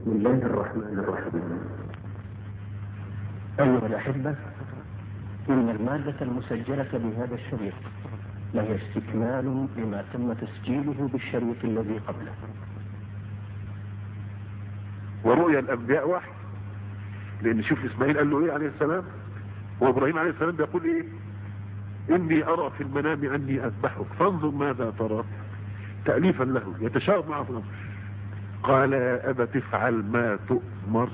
بسم الله الرحمن الرحيم أيها الأحبة إن المادة المسجلة بهذا الشريط لهي استكمال لما تم تسجيله بالشريط الذي قبله ورؤيا الانبياء وحي لان شوف اسماعيل قال له ايه عليه السلام وابراهيم عليه السلام بيقول ايه اني ارى في المنام اني اذبحك فانظر ماذا ترى تأليفا له يتشاور معه في الامر قال يا ابا تفعل ما تؤمر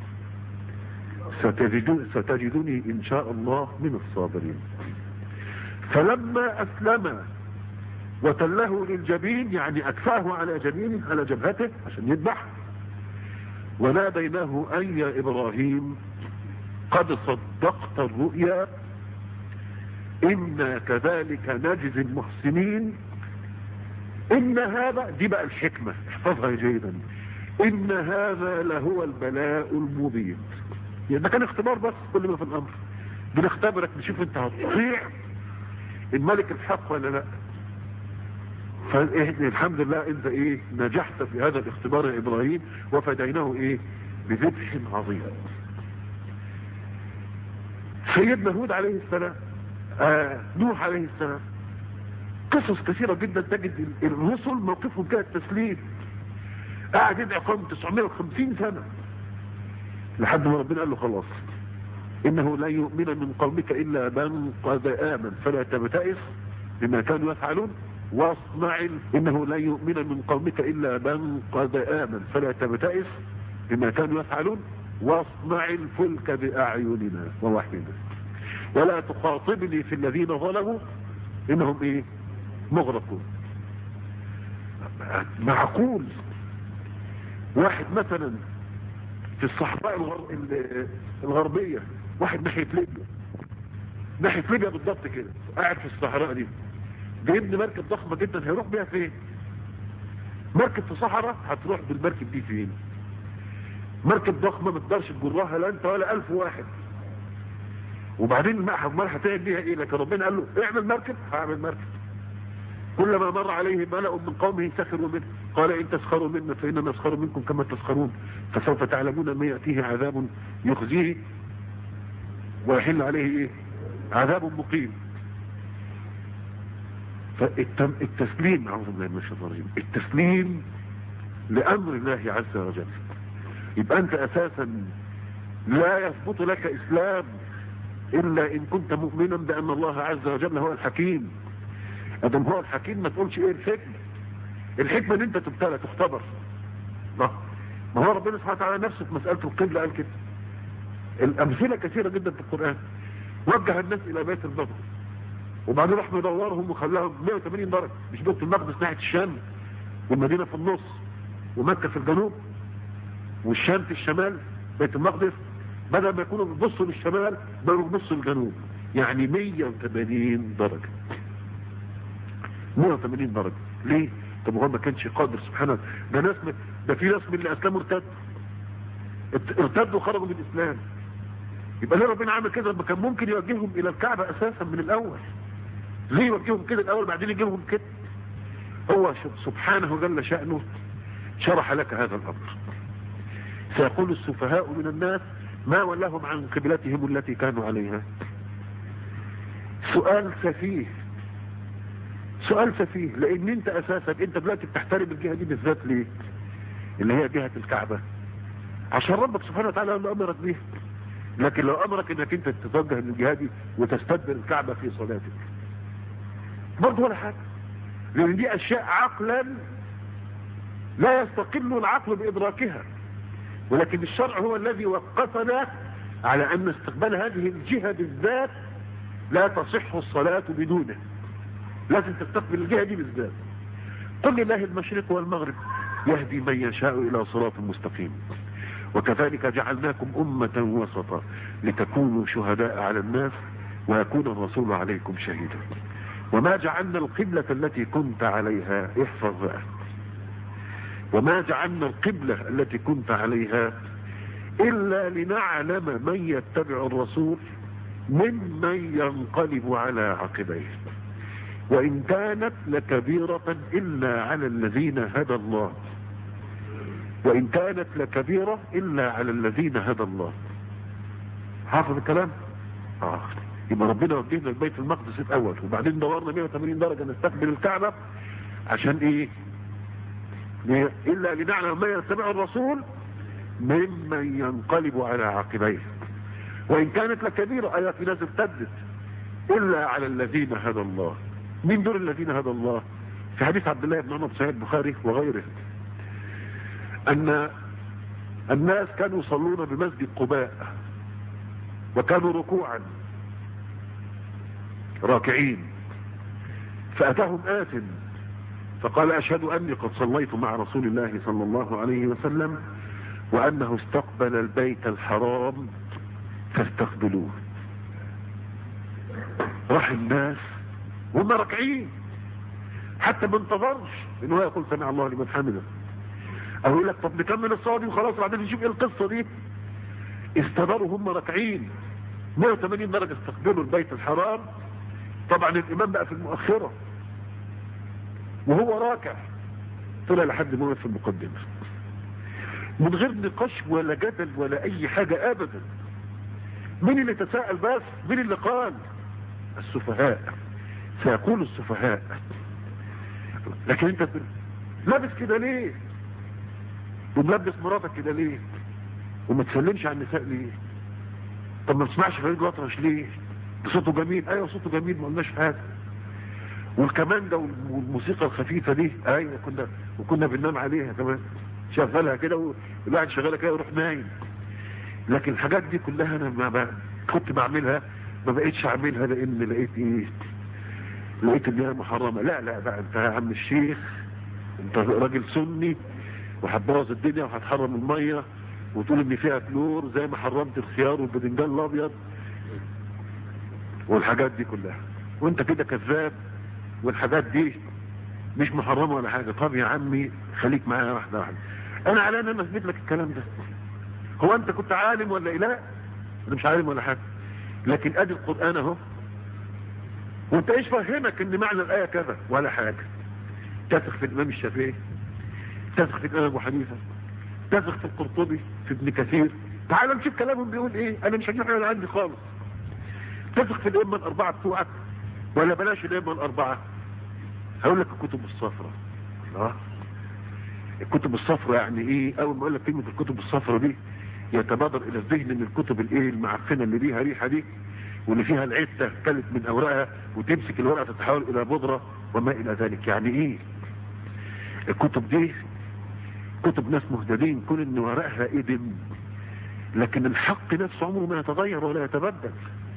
ستجدون ستجدني ان شاء الله من الصابرين فلما اسلم وتله للجبين يعني اكفاه على جبينه على جبهته عشان يذبح وناديناه أن يا إبراهيم قد صدقت الرؤيا إنا كذلك نجزي المحسنين إن هذا دي بقى الحكمة احفظها جيدا إن هذا لهو البلاء المبين يعني ده كان اختبار بس كل ما في الأمر بنختبرك نشوف انت هتطيع الملك الحق ولا لا فالحمد لله انت ايه نجحت في هذا الاختبار يا ابراهيم وفديناه ايه بذبح عظيم سيدنا هود عليه السلام آه نوح عليه السلام قصص كثيرة جدا تجد الرسل موقفهم كده التسليم قاعد يدعي قوم 950 سنة لحد ما ربنا قال له خلاص انه لا يؤمن من قومك الا من قد امن فلا تبتئس بما كانوا يفعلون واصنع انه لا يؤمن من قومك الا من قد امن فلا تبتئس بما كانوا يفعلون واصنع الفلك باعيننا ووحينا ولا تخاطبني في الذين ظلموا انهم ايه مغرقون معقول واحد مثلا في الصحراء الغر... الغربية واحد ناحية ليبيا ناحية ليبيا بالضبط كده قاعد في الصحراء دي بيبني مركب ضخمة جدا هيروح بيها فين مركب في صحراء هتروح بالمركب دي فين مركب ضخمة ما تقدرش تجرها لا انت ولا الف واحد وبعدين المعهد امال هتعمل بيها ايه لكن ربنا قال له اعمل مركب هعمل مركب كلما مر عليه ملأ من قومه سخروا منه قال ان تسخروا منا فاننا نسخر منكم كما تسخرون فسوف تعلمون ما يأتيه عذاب يخزيه ويحل عليه ايه عذاب مقيم فالتسليم اعوذ بالله من الشيطان الرجيم التسليم لامر الله عز وجل يبقى انت اساسا لا يثبت لك اسلام الا ان كنت مؤمنا بان الله عز وجل هو الحكيم ادم هو الحكيم ما تقولش ايه الحكمه الحكمه ان انت تبتلى تختبر ما ما هو ربنا سبحانه وتعالى نفسه في مساله القبله قال كده الامثله كثيره جدا في القران وجه الناس الى بيت المقدس وبعدين راح مدورهم وخلاهم 180 درجه مش بيت المقدس ناحيه الشام والمدينه في النص ومكه في الجنوب والشام في الشمال بيت المقدس بدل ما يكونوا بيبصوا للشمال بقوا بيبصوا للجنوب يعني 180 درجه 180 درجه ليه؟ طب هو ما كانش قادر سبحانه ده ناس م... ده في ناس من اللي اسلموا ارتدوا ارتدوا خرجوا من الاسلام يبقى ليه ربنا عمل كده كان ممكن يوجههم الى الكعبه اساسا من الاول ليه يوجههم كده الاول بعدين يجيبهم كده هو سبحانه جل شأنه شرح لك هذا الامر سيقول السفهاء من الناس ما ولاهم عن قبلتهم التي كانوا عليها سؤال سفيه سؤال سفيه لان انت اساسا انت دلوقتي بتحترم الجهه دي بالذات ليه اللي هي جهه الكعبه عشان ربك سبحانه وتعالى اللي امرك بيها لكن لو امرك انك انت تتوجه للجهه دي وتستدبر الكعبه في صلاتك برضه ولا حاجه لان دي اشياء عقلا لا يستقل العقل بادراكها ولكن الشرع هو الذي وقفنا على ان استقبال هذه الجهه بالذات لا تصح الصلاه بدونه لازم تستقبل الجهة دي بالذات قل لله المشرق والمغرب يهدي من يشاء إلى صراط مستقيم وكذلك جعلناكم أمة وسطا لتكونوا شهداء على الناس ويكون الرسول عليكم شهيدا وما جعلنا القبلة التي كنت عليها احفظ بقى وما جعلنا القبلة التي كنت عليها إلا لنعلم من يتبع الرسول ممن ينقلب على عقبيه وإن كانت لكبيرة إلا على الذين هدى الله وإن كانت لكبيرة إلا على الذين هدى الله حافظ الكلام آه. يبقى ربنا وجهنا البيت المقدس الأول وبعدين دورنا 180 درجة نستقبل الكعبة عشان إيه ليه؟ إلا لنعلم ما يتبع الرسول ممن ينقلب على عقبيه وإن كانت لكبيرة آيات في ناس ارتدت إلا على الذين هدى الله مين دول الذين هدى الله في حديث عبد الله بن عمر في صحيح البخاري وغيره أن الناس كانوا يصلون بمسجد قباء وكانوا ركوعا راكعين فأتاهم آت فقال أشهد أني قد صليت مع رسول الله صلى الله عليه وسلم وأنه استقبل البيت الحرام فاستقبلوه راح الناس وهم راكعين حتى ما انتظرش ان هو يقول سمع الله لمن حمده او يقول لك طب نكمل الصلاه دي وخلاص وبعدين نشوف ايه القصه دي استمروا هم راكعين 180 درجه استقبلوا البيت الحرام طبعا الامام بقى في المؤخره وهو راكع طلع لحد ما وقف في المقدمه من غير نقاش ولا جدل ولا اي حاجه ابدا مين اللي تساءل بس مين اللي قال السفهاء سيقول السفهاء لكن انت لابس كده ليه وملبس مراتك كده ليه وما تسلمش على النساء ليه طب ما تسمعش فريد الأطرش ليه ده صوته جميل ايوه صوته جميل ما قلناش حاجه والكمانجة والموسيقى الخفيفة دي ايوه كنا وكنا بننام عليها كمان شغلها كده والواحد شغالها كده ويروح نايم لكن الحاجات دي كلها انا ما ب... كنت بعملها ما بقيتش اعملها لان لقيت ايه لقيت ان هي محرمه لا لا بقى انت يا عم الشيخ انت راجل سني وهتبوظ الدنيا وهتحرم الميه وتقول ان فيها كلور زي ما حرمت الخيار والباذنجان الابيض والحاجات دي كلها وانت كده كذاب والحاجات دي مش محرمه ولا حاجه طب يا عمي خليك معايا واحده واحده انا على ان انا اثبت لك الكلام ده هو انت كنت عالم ولا ايه لا انا مش عالم ولا حاجه لكن ادي القران اهو وانت ايش فهمك ان معنى الايه كذا ولا حاجه تثق في الامام الشافعي تثق في الامام ابو حنيفه تثق في القرطبي في ابن كثير تعال نشوف كلامهم بيقول ايه انا مش هجيب حاجه عندي خالص تثق في الائمه الاربعه بتوعك ولا بلاش الائمه الاربعه هقول لك الكتب الصفراء اه الكتب الصفراء يعني ايه اول ما اقول لك كلمه الكتب الصفراء دي يتبادر الى الذهن ان الكتب الايه المعفنه اللي ليها ريحه دي واللي فيها العته كلت من اوراقها وتمسك الورقه تتحول الى بودره وما الى ذلك يعني ايه الكتب دي كتب ناس مهتدين كل ان ورقها ادم لكن الحق نفسه عمره ما يتغير ولا يتبدل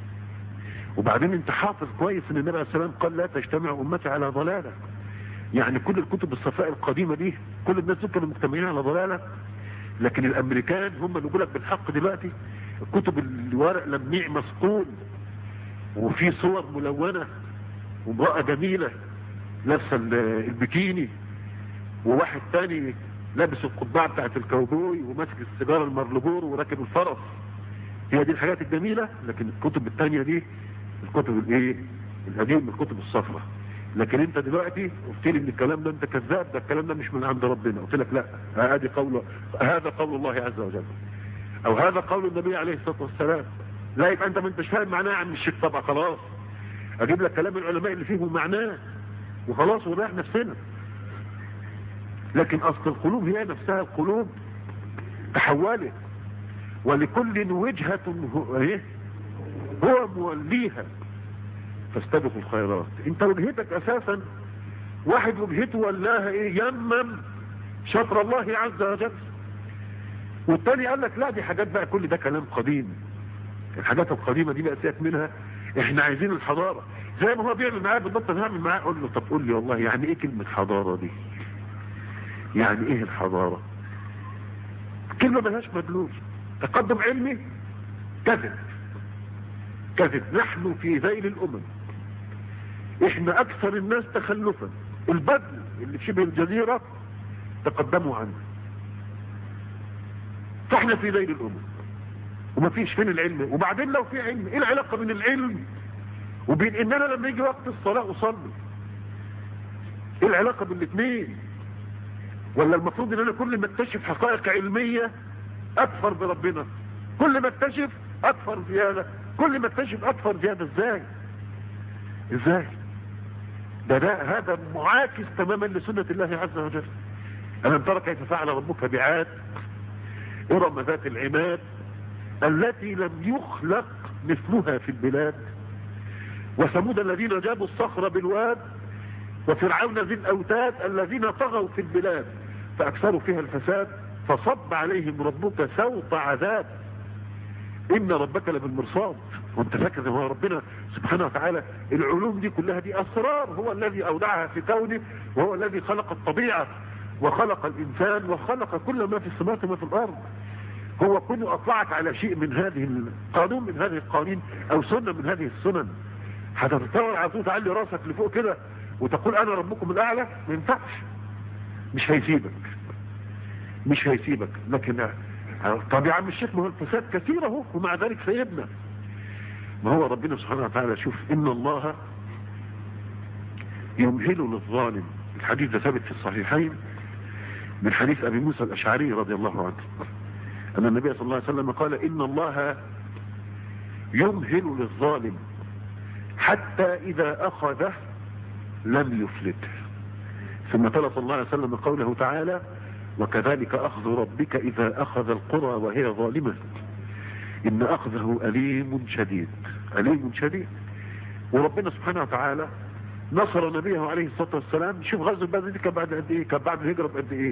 وبعدين انت حافظ كويس ان النبي عليه السلام قال لا تجتمع امتي على ضلاله يعني كل الكتب الصفاء القديمه دي كل الناس دول كانوا مجتمعين على ضلاله لكن الامريكان هم اللي بيقول لك بالحق دلوقتي الكتب الورق لميع مسطول وفي صور ملونه وامراه جميله لابسه البكيني وواحد تاني لابس القبعه بتاعت الكاوبوي وماسك السيجاره المرلبور وراكب الفرس هي دي الحاجات الجميله لكن الكتب الثانيه دي الكتب الايه القديم الكتب الصفراء لكن انت دلوقتي قلت لي ان الكلام ده انت كذاب ده الكلام ده مش من عند ربنا قلت لك لا هذه قول هذا قول الله عز وجل او هذا قول النبي عليه الصلاه والسلام لا يبقى انت ما انتش فاهم معناه يا عم الشيخ طبعا خلاص اجيب لك كلام العلماء اللي فيهم معناه وخلاص ونريح نفسنا لكن اصل القلوب هي نفسها القلوب تحولت ولكل وجهة هو, إيه؟ هو موليها فاستبقوا الخيرات انت وجهتك اساسا واحد وجهته ولاها ايه يمم شطر الله عز وجل والتاني قال لك لا دي حاجات بقى كل ده كلام قديم الحاجات القديمة دي بقى سيبك منها احنا عايزين الحضارة زي ما هو بيعمل معايا بالضبط انا هعمل معاه اقول له طب قول لي والله يعني ايه كلمة حضارة دي يعني ايه الحضارة كلمة ملهاش مدلول تقدم علمي كذب كذب نحن في ذيل الامم احنا اكثر الناس تخلفا البدو اللي في شبه الجزيرة تقدموا عنه فاحنا في ذيل الامم ومفيش فين العلم وبعدين لو في علم ايه العلاقة بين العلم وبين ان انا لما يجي وقت الصلاة اصلي ايه العلاقة بين الاثنين ولا المفروض ان انا كل ما اكتشف حقائق علمية اكفر بربنا كل ما اكتشف اكفر زيادة كل ما اكتشف اكفر زيادة ازاي ازاي ده, ده هذا معاكس تماما لسنة الله عز وجل ألم ترى كيف فعل ربك بعاد إرم ذات العماد التي لم يخلق مثلها في البلاد وثمود الذين جابوا الصخر بالواد وفرعون ذي الأوتاد الذين طغوا في البلاد فأكثروا فيها الفساد فصب عليهم ربك سوط عذاب إن ربك لبالمرصاد وانت فاكر ان هو ربنا سبحانه وتعالى العلوم دي كلها دي اسرار هو الذي اودعها في كونه وهو الذي خلق الطبيعة وخلق الانسان وخلق كل ما في السماوات وما في الارض هو كله اطلعك على شيء من هذه القانون من هذه القوانين او سنة من هذه السنن هتتطور على طول تعلي راسك لفوق كده وتقول انا ربكم الاعلى ما ينفعش مش هيسيبك مش هيسيبك لكن طب يا عم الشيخ ما هو الفساد كثير اهو ومع ذلك سيبنا ما هو ربنا سبحانه وتعالى شوف ان الله يمهل للظالم الحديث ده ثابت في الصحيحين من حديث ابي موسى الاشعري رضي الله عنه ان النبي صلى الله عليه وسلم قال ان الله يمهل للظالم حتى اذا اخذه لم يفلته ثم تلا صلى الله عليه وسلم قوله تعالى وكذلك اخذ ربك اذا اخذ القرى وهي ظالمه ان اخذه اليم شديد اليم شديد وربنا سبحانه وتعالى نصر نبيه عليه الصلاة والسلام شوف غزو بدر دي كان بعد قد ايه كان بعد الهجرة بقد ايه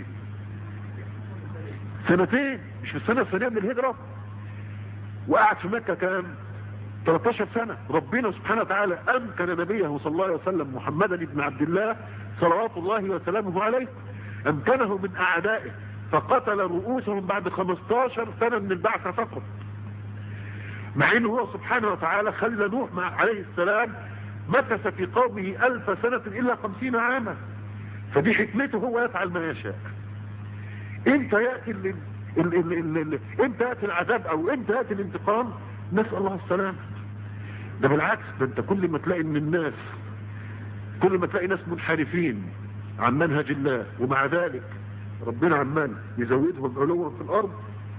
سنتين مش في السنة الثانية من الهجرة وقعد في مكة كام 13 سنة ربنا سبحانه وتعالى امكن نبيه صلى الله عليه وسلم محمدا بن عبد الله صلوات الله وسلامه عليه امكنه من اعدائه فقتل رؤوسهم بعد 15 سنة من البعثة فقط مع انه هو سبحانه وتعالى خلى نوح مع عليه السلام مكث في قومه الف سنة الا خمسين عاما فدي حكمته هو يفعل ما يشاء امتى يأتي ال ال ال ال ال امتى يأتي العذاب او امتى يأتي الانتقام نسأل الله السلام ده بالعكس ده انت كل ما تلاقي من الناس كل ما تلاقي ناس منحرفين عن منهج الله ومع ذلك ربنا عمال يزودهم علوا في الارض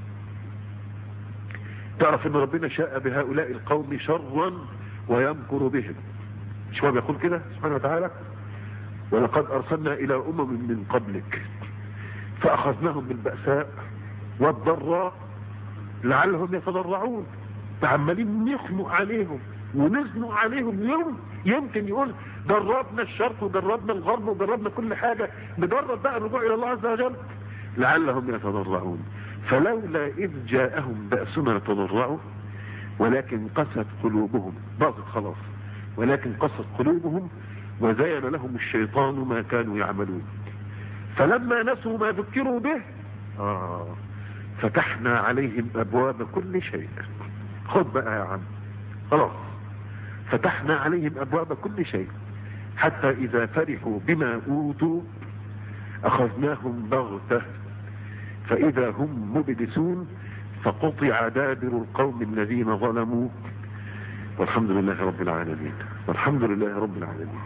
تعرف ان ربنا شاء بهؤلاء القوم شرا ويمكر بهم مش هو بيقول كده سبحانه وتعالى ولقد ارسلنا الى امم من قبلك فاخذناهم بالبأساء والضراء لعلهم يتضرعون فعمالين نخنق عليهم ونزنق عليهم يوم يمكن يقول جربنا الشرق وجربنا الغرب وجربنا كل حاجة نجرب بقى الرجوع الى الله عز وجل لعلهم يتضرعون فلولا إذ جاءهم بأسنا تضرعوا ولكن قست قلوبهم باظت خلاص ولكن قست قلوبهم وزين لهم الشيطان ما كانوا يعملون فلما نسوا ما ذكروا به آه فتحنا عليهم أبواب كل شيء خذ بقى يا عم خلاص فتحنا عليهم أبواب كل شيء حتى إذا فرحوا بما أوتوا أخذناهم بغتة فإذا هم مبلسون فقطع دابر القوم الذين ظلموا والحمد لله رب العالمين والحمد لله رب العالمين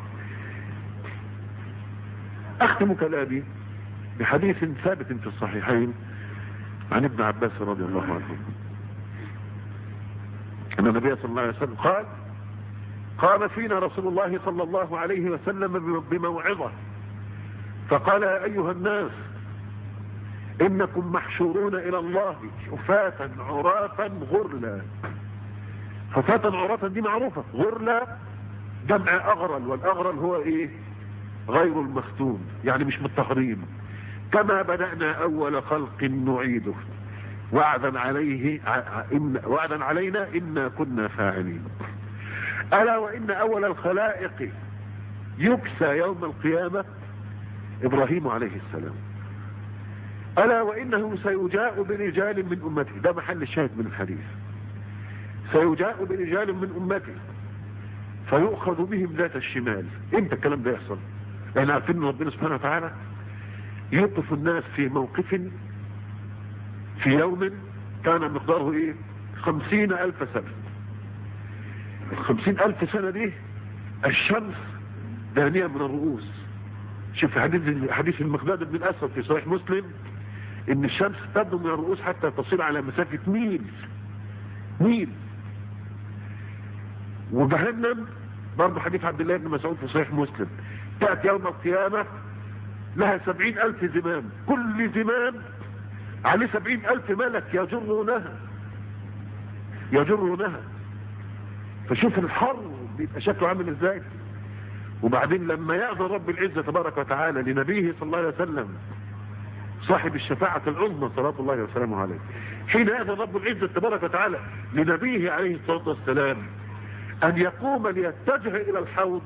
أختم كلامي بحديث ثابت في الصحيحين عن ابن عباس رضي الله عنه أن النبي صلى الله عليه وسلم قال قام فينا رسول الله صلى الله عليه وسلم بموعظة فقال يا أيها الناس إنكم محشورون إلى الله حفاة عراة غرلا حفاة عراة دي معروفة غرلا جمع أغرل والأغرل هو إيه غير المختوم يعني مش متطهرين كما بدأنا أول خلق نعيده وعدا عليه إن وعدا علينا إنا كنا فاعلين ألا وإن أول الخلائق يكسى يوم القيامة إبراهيم عليه السلام ألا وإنه سيجاء برجال من أمته ده محل الشاهد من الحديث سيجاء برجال من أمته فيؤخذ بهم ذات الشمال امتى الكلام ده يحصل لأن عارفين ان ربنا سبحانه وتعالى يوقف الناس في موقف في يوم كان مقداره ايه خمسين ألف سنة الخمسين ألف سنة دي الشمس دانية من الرؤوس شوف حديث حديث المقداد بن الاسود في صحيح مسلم ان الشمس تبدو من الرؤوس حتى تصل على مسافة ميل ميل وجهنم برضه حديث عبد الله بن مسعود في صحيح مسلم تأتي يوم القيامة لها سبعين ألف زمام كل زمام عليه سبعين ألف ملك يجرونها يجرونها فشوف الحر بيبقى شكله عامل ازاي وبعدين لما يأذن رب العزة تبارك وتعالى لنبيه صلى الله عليه وسلم صاحب الشفاعة العظمى صلاة الله وسلامه عليه حين يأذن رب العزة تبارك وتعالى لنبيه عليه الصلاة والسلام أن يقوم ليتجه إلى الحوض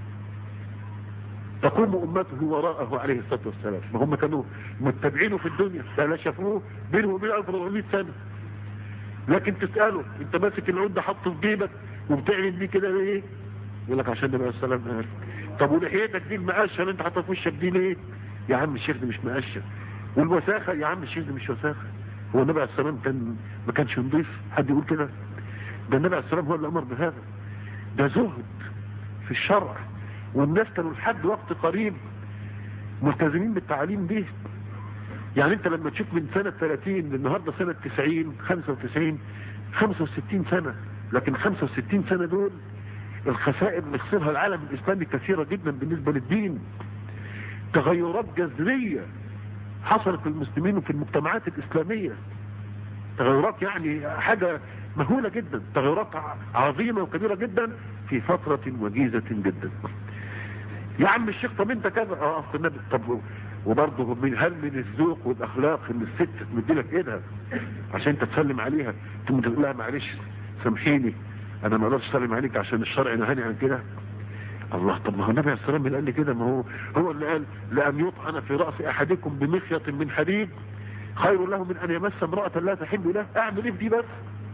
تقوم أمته وراءه عليه الصلاة والسلام ما هم كانوا متبعينه في الدنيا لا شافوه بينه وبين 1400 سنة لكن تسأله انت ماسك العود ده حطه في جيبك وبتعمل بيه كده ليه يقول لك عشان النبي عليه السلام قال طب ولحيتك دي المقشه اللي انت حاططها في وشك دي ليه يا عم الشيخ دي مش مقشه والوساخه يا عم الشيخ دي مش وساخه هو النبي عليه السلام كان ما كانش نضيف حد يقول كده ده النبي عليه السلام هو اللي امر بهذا ده زهد في الشرع والناس كانوا لحد وقت قريب ملتزمين بالتعليم دي يعني انت لما تشوف من سنة 30 للنهاردة سنة 90 95 65 سنة لكن 65 سنة دول الخسائر اللي خسرها العالم الاسلامي كثيرة جدا بالنسبة للدين تغيرات جذرية حصلت في المسلمين وفي المجتمعات الاسلامية تغيرات يعني حاجة مهولة جدا تغيرات عظيمة وكبيرة جدا في فترة وجيزة جدا يا عم الشيخ طب انت كذا اه اصل النبي طب وبرضه من هل من الذوق والاخلاق ان الست تمد لك ايدها عشان انت تسلم عليها تقوم تقول لها معلش سامحيني انا ما اقدرش اسلم عليك عشان الشرع نهاني عن كده الله طب ما هو النبي عليه السلام اللي قال لي كده ما هو هو اللي قال لان يطعن في راس احدكم بمخيط من حديد خير له من ان يمس امراه لا تحل له اعمل ايه في دي بس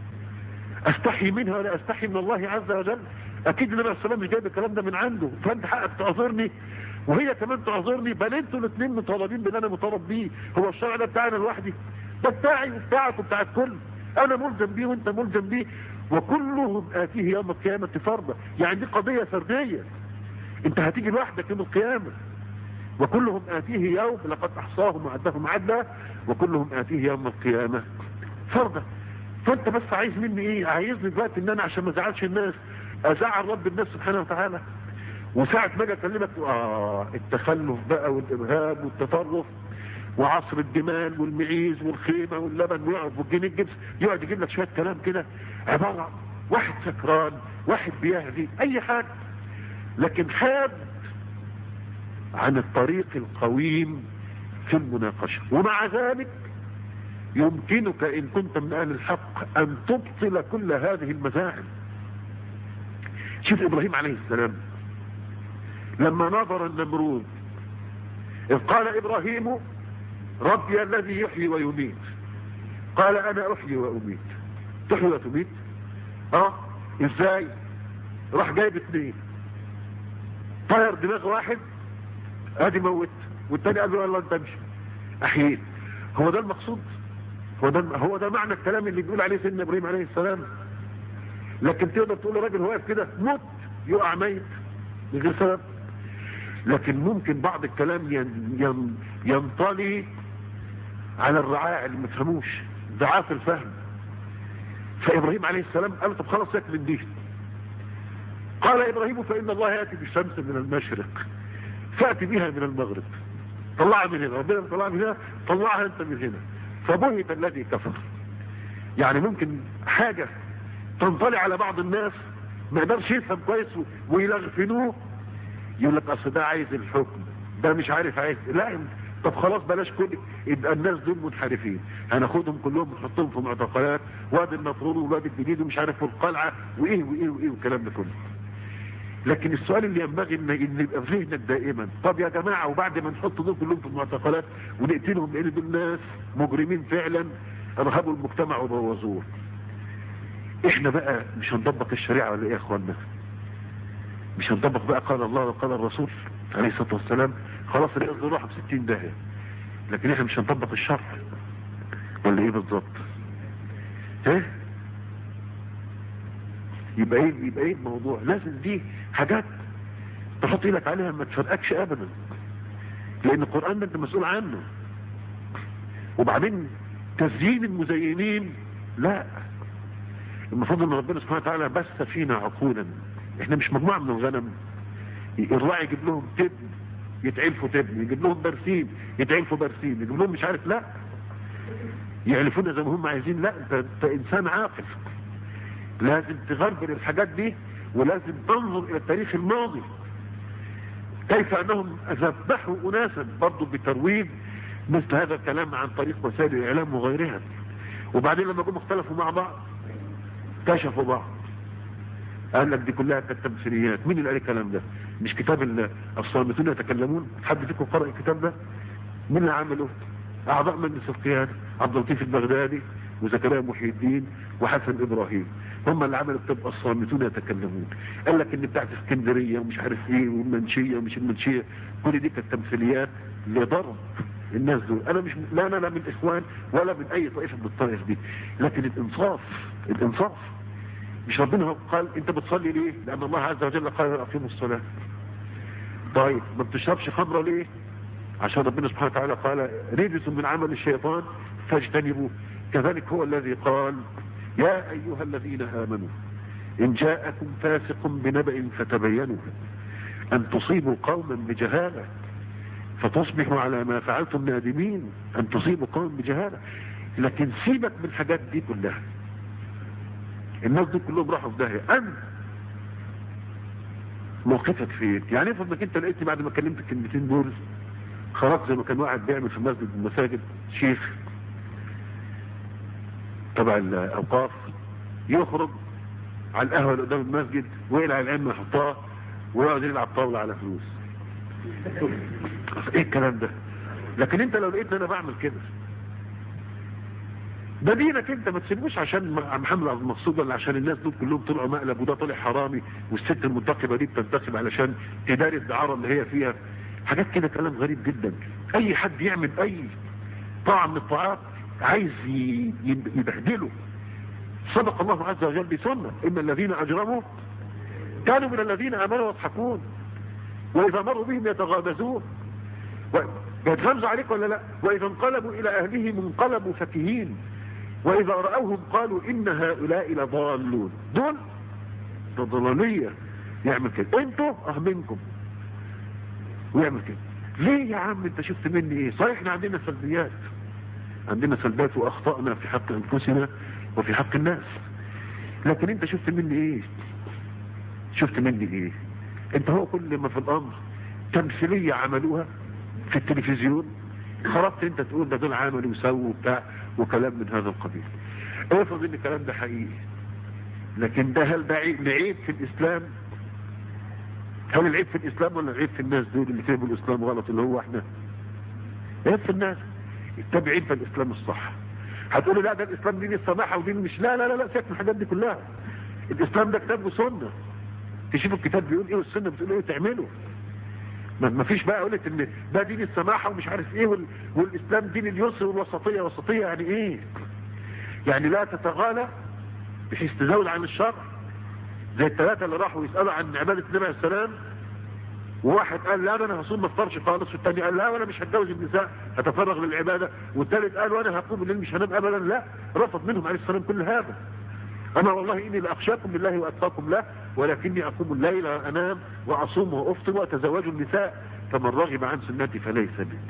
استحي منها ولا استحي من الله عز وجل اكيد النبي عليه السلام مش جايب الكلام ده من عنده فانت حقك تعذرني وهي كمان تعذرني بل انتوا الاثنين مطالبين باللي انا مطالب بيه هو الشرع ده بتاعنا لوحدي ده بتاعي وبتاعك وبتاع الكل انا ملزم بيه وانت ملزم بيه وكلهم اتيه يوم القيامة فرضا يعني دي قضية فردية انت هتيجي لوحدك يوم القيامة وكلهم اتيه يوم لقد احصاهم وعدهم عدلا وكلهم اتيه يوم القيامة فرضا فانت بس عايز مني ايه عايزني دلوقتي ان انا عشان ما ازعلش الناس ازعل رب الناس سبحانه وتعالى وساعة ما اجي اكلمك اه التخلف بقى والارهاب والتطرف وعصر الجمال والمعيز والخيمة واللبن ويقعد والجنيه الجبس يقعد يجيب لك شوية كلام كده عبارة واحد سكران واحد بيهدي اي حاجة لكن حاد عن الطريق القويم في المناقشة ومع ذلك يمكنك ان كنت من اهل الحق ان تبطل كل هذه المزاعم شوف ابراهيم عليه السلام لما نظر النمرود اذ قال ابراهيم ربي الذي يحيي ويميت قال انا احيي واميت تحيي وتميت اه ازاي راح جايب اثنين طير دماغ واحد ادي موت والتاني قال له يلا انت امشي احييت هو ده المقصود هو ده هو ده معنى الكلام اللي بيقول عليه سيدنا ابراهيم عليه السلام لكن تقدر تقول لراجل هو واقف كده موت يقع ميت من غير سبب لكن ممكن بعض الكلام ين ين ينطلي على الرعاع اللي ما فهموش ضعاف الفهم فابراهيم عليه السلام قال طب خلاص يكفي دي قال ابراهيم فان الله ياتي بالشمس من المشرق فاتي بها من المغرب طلعها من هنا ربنا طلعها من هنا طلعها انت من هنا فبهت الذي كفر يعني ممكن حاجة تنطلع على بعض الناس ما يقدرش يفهم كويس ويلغفنوه يقول لك اصل ده عايز الحكم ده مش عارف عايز لا طب خلاص بلاش كل يبقى الناس دول منحرفين هناخدهم كلهم نحطهم في معتقلات وادي النطرون ووادي الجديد ومش عارف والقلعه وايه وايه وايه والكلام ده كله لكن السؤال اللي ينبغي ان ان يبقى في ذهنك دائما طب يا جماعه وبعد ما نحط دول كلهم في المعتقلات ونقتلهم لان دول ناس مجرمين فعلا ارهبوا المجتمع وبوظوه احنا بقى مش هنطبق الشريعه ولا ايه يا اخوانا مش هنطبق بقى قال الله وقال الرسول عليه الصلاه والسلام خلاص الناس دول راحوا ب 60 داهيه لكن احنا مش هنطبق الشرع ولا ايه بالظبط ايه يبقى ايه يبقى ايه الموضوع لازم دي حاجات تحط ايدك عليها ما تفرقكش ابدا لان القرآن ده انت مسؤول عنه وبعدين تزيين المزينين لا المفروض ان ربنا سبحانه وتعالى بث فينا عقولا احنا مش مجموعة من الغنم الراعي يجيب لهم تبن يتعلفوا تبن يجيب لهم برسيم يتعلفوا برسيم يجيب لهم مش عارف لا يعرفونا زي ما هم عايزين لا انت, انت انسان عاقل لازم تغربل الحاجات دي ولازم تنظر الى التاريخ الماضي كيف انهم ذبحوا اناسا برضه بترويج مثل هذا الكلام عن طريق وسائل الاعلام وغيرها وبعدين لما جم اختلفوا مع بعض كشفوا بعض قال لك دي كلها كانت تمثيليات مين اللي قال الكلام ده مش كتاب الصامتون يتكلمون حد فيكم قرأ الكتاب ده مين اللي عمله اعضاء مجلس القيادة عبد اللطيف البغدادي وزكريا محي الدين وحسن ابراهيم هم اللي عملوا كتاب الصامتون يتكلمون قال لك ان بتاعت اسكندريه ومش عارف ايه والمنشيه ومش المنشيه كل دي كانت تمثيليات لضرب الناس دول انا مش لا انا لا من اخوان ولا من اي طائفه من الطائف دي لكن الانصاف الانصاف مش ربنا قال انت بتصلي ليه لان الله عز وجل قال اقيموا الصلاه طيب ما بتشربش خمره ليه عشان ربنا سبحانه وتعالى قال رجس من عمل الشيطان فاجتنبوه كذلك هو الذي قال يا ايها الذين امنوا ان جاءكم فاسق بنبأ فتبينوا ان تصيبوا قوما بجهاله فتصبحوا على ما فعلتم نادمين ان تصيبوا قوما بجهاله لكن سيبك من الحاجات دي كلها الناس دول كلهم راحوا في داهيه انت موقفك فين يعني افرض انك انت لقيتني بعد ما كلمت الكلمتين دول خرجت زي ما كان واحد بيعمل في مسجد من المساجد شيخ تبع الاوقاف يخرج على القهوه اللي قدام المسجد ويقلع العلم يحطها ويقعد يلعب طاوله على فلوس ايه الكلام ده لكن انت لو لقيتني انا بعمل كده ده دينك انت ما تسيبوش عشان محمد عبد المقصود ولا عشان الناس دول كلهم طلعوا مقلب وده طلع حرامي والست المنتخبه دي بتنتخب علشان تداري الدعاره اللي هي فيها حاجات كده كلام غريب جدا اي حد يعمل اي طاعه من الطاعات عايز يبهدله صدق الله عز وجل بسنه ان الذين اجرموا كانوا من الذين امنوا يضحكون واذا مروا بهم يتغامزون يتغمزوا عليك ولا لا واذا انقلبوا الى اهلهم انقلبوا فكهين واذا رأوهم قالوا ان هؤلاء لضالون دول ده ضلالية يعمل كده انتوا اه منكم ويعمل كده ليه يا عم انت شفت مني ايه صحيح احنا عندنا سلبيات عندنا سلبيات واخطأنا في حق انفسنا وفي حق الناس لكن انت شفت مني ايه شفت مني ايه انت هو كل ما في الامر تمثيلية عملوها في التلفزيون خرجت انت تقول ده دول عملوا وسووا وبتاع وكلام من هذا القبيل افرض ان الكلام ده حقيقي لكن ده هل ده عيب في الاسلام هل العيب في الاسلام ولا العيب في الناس دول اللي فهموا الاسلام غلط اللي هو احنا عيب في الناس التابعين في الاسلام الصح هتقولوا لا ده الاسلام دين السماحه ودين مش لا لا لا لا سيبك من الحاجات دي كلها الاسلام ده كتاب وسنه تشوفوا الكتاب بيقول ايه والسنه بتقول ايه وتعمله ما فيش بقى قلت ان ده دين السماحة ومش عارف ايه وال... والاسلام دين اليسر والوسطية وسطية يعني ايه يعني لا تتغالى بحيث تزود عن الشر زي الثلاثة اللي راحوا يسألوا عن عبادة النبي عليه السلام وواحد قال لا انا هصوم ما افطرش خالص والثاني قال لا وانا مش هتجوز النساء هتفرغ للعبادة والثالث قال وانا هقوم الليل مش هنام ابدا لا رفض منهم عليه السلام كل هذا انا والله اني لاخشاكم بالله واتقاكم له ولكني اقوم الليل انام واصوم وافطر واتزوج النساء فمن رغب عن سنتي فليس مني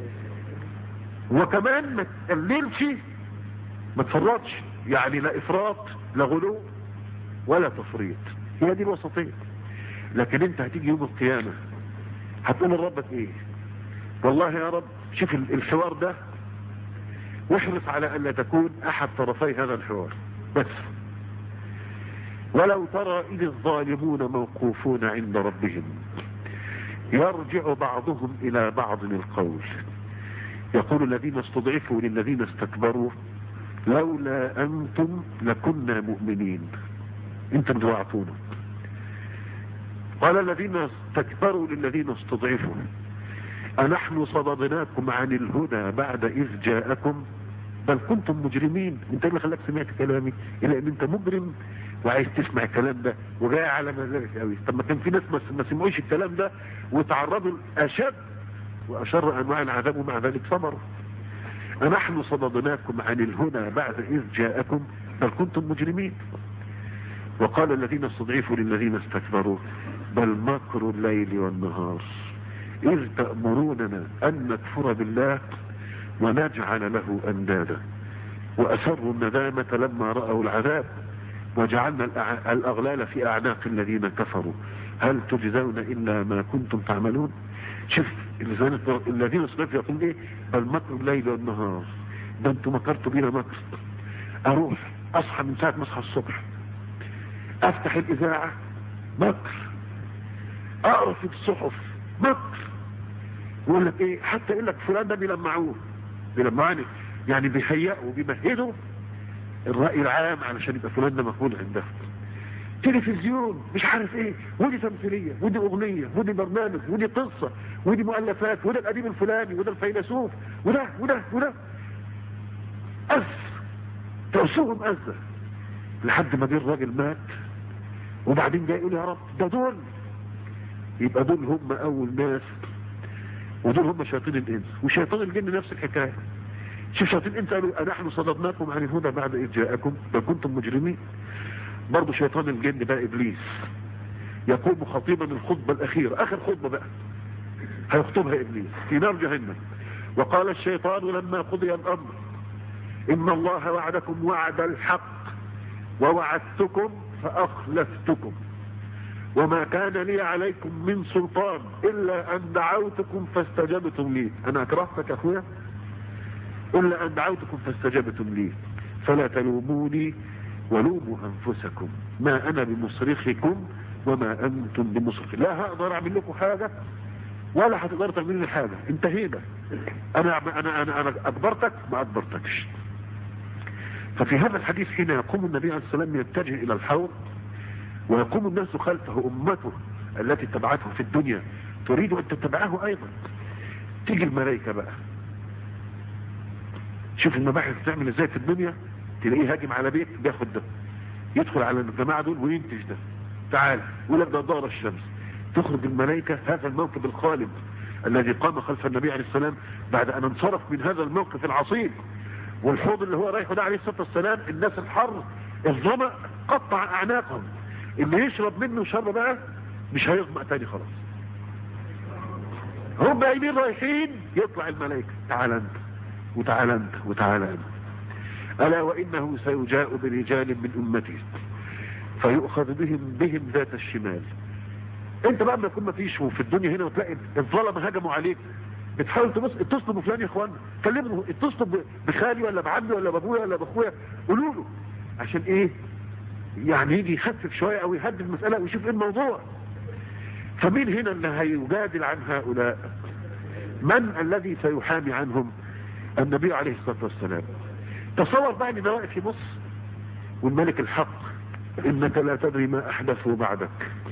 وكمان ما تقللش ما تفرطش يعني لا افراط لا غلو ولا تفريط هي دي الوسطيه لكن انت هتيجي يوم القيامه هتقول لربك ايه والله يا رب شوف الحوار ده واحرص على ان لا تكون احد طرفي هذا الحوار بس ولو ترى إذ الظالمون موقوفون عند ربهم يرجع بعضهم إلى بعض القول يقول الذين استضعفوا للذين استكبروا لولا أنتم لكنا مؤمنين انتم ضوعتونا قال الذين استكبروا للذين استضعفوا أنحن صددناكم عن الهدى بعد إذ جاءكم بل كنتم مجرمين انت اللي خلاك سمعت كلامي الا ان انت مجرم وعايز تسمع الكلام ده وجاي على مزاجك قوي طب ما كان في ناس ما سمعوش الكلام ده وتعرضوا لاشد وأشر أنواع العذاب ومع ذلك صبروا أنحن صددناكم عن الهدى بعد إذ جاءكم بل كنتم مجرمين وقال الذين استضعفوا للذين استكبروا بل مكر الليل والنهار إذ تأمروننا أن نكفر بالله ونجعل له أندادا وأسروا الندامة لما رأوا العذاب وجعلنا الأع- الأغلال في أعناق الذين كفروا هل تجزون إلا ما كنتم تعملون شوف الذين الذين استضعفوا يقول ايه بل مكر الليل والنهار ده انتم مكرتوا بينا مكر اروح اصحى من ساعة ما اصحى الصبح افتح الاذاعة مكر اقرا في الصحف مكر يقول لك ايه حتى يقول لك فلان ده بيلمعوه بيلمعاني يعني بيهيئوا بيمهدوا الرأي العام علشان يبقى فلان ده مقبول عندهم تلفزيون مش عارف ايه ودي تمثيلية ودي اغنية ودي برنامج ودي قصة ودي مؤلفات وده الاديب الفلاني وده الفيلسوف وده وده وده أز تأسوهم أزة لحد ما جه الراجل مات وبعدين جاي يقول يا رب ده دول يبقى دول هم اول ناس ودول هم شياطين الانس وشيطان الجن نفس الحكايه شوف شياطين الانس قالوا نحن صددناكم عن الهدى بعد اذ جاءكم بل كنتم مجرمين برضه شيطان الجن بقى ابليس يقوم خطيبا الخطبه الاخيره اخر خطبه بقى هيخطبها ابليس في نار جهنم وقال الشيطان لما قضي الامر ان الله وعدكم وعد الحق ووعدتكم فاخلفتكم وما كان لي عليكم من سلطان الا ان دعوتكم فاستجبتم لي انا اكرهتك يا اخويا الا ان دعوتكم فاستجبتم لي فلا تلوموني ولوموا انفسكم ما انا بمصرخكم وما انتم بمصرخي لا هقدر اعمل لكم حاجه ولا هتقدر تعمل لي حاجه انتهينا انا انا انا انا اجبرتك ما اجبرتكش ففي هذا الحديث حين يقوم النبي عليه السلام يتجه الى الحوض ويقوم الناس خلفه امته التي اتبعته في الدنيا تريد ان تتبعه ايضا تيجي الملائكة بقى شوف المباحث بتعمل ازاي في الدنيا تلاقيه هاجم على بيت بياخد ده يدخل على الجماعة دول وينتج ده تعال يقول لك ده ظهر الشمس تخرج الملائكة هذا الموكب الخالد الذي قام خلف النبي عليه السلام بعد ان انصرف من هذا الموقف العصيب والحوض اللي هو رايحه ده عليه الصلاة والسلام الناس الحر الظمأ قطع اعناقهم اللي يشرب منه شر بقى مش هيظمأ تاني خلاص هم قايمين رايحين يطلع الملائكة تعال انت وتعال انت وتعال انت الا وانه سيجاء برجال من امتي فيؤخذ بهم بهم ذات الشمال انت بقى ما يكون ما فيش في الدنيا هنا وتلاقي الظلمه هجموا عليك بتحاول تبص اتصلوا بفلان يا اخوان كلموا اتصلوا بخالي ولا بعمي ولا بابويا ولا باخويا قولوا له عشان ايه يعني يجي يخفف شويه او يهدي المساله ويشوف ايه الموضوع فمين هنا اللي هيجادل عن هؤلاء من الذي سيحامي عنهم النبي عليه الصلاه والسلام تصور بقى ان ده واقف في مصر والملك الحق انك لا تدري ما احدثوا بعدك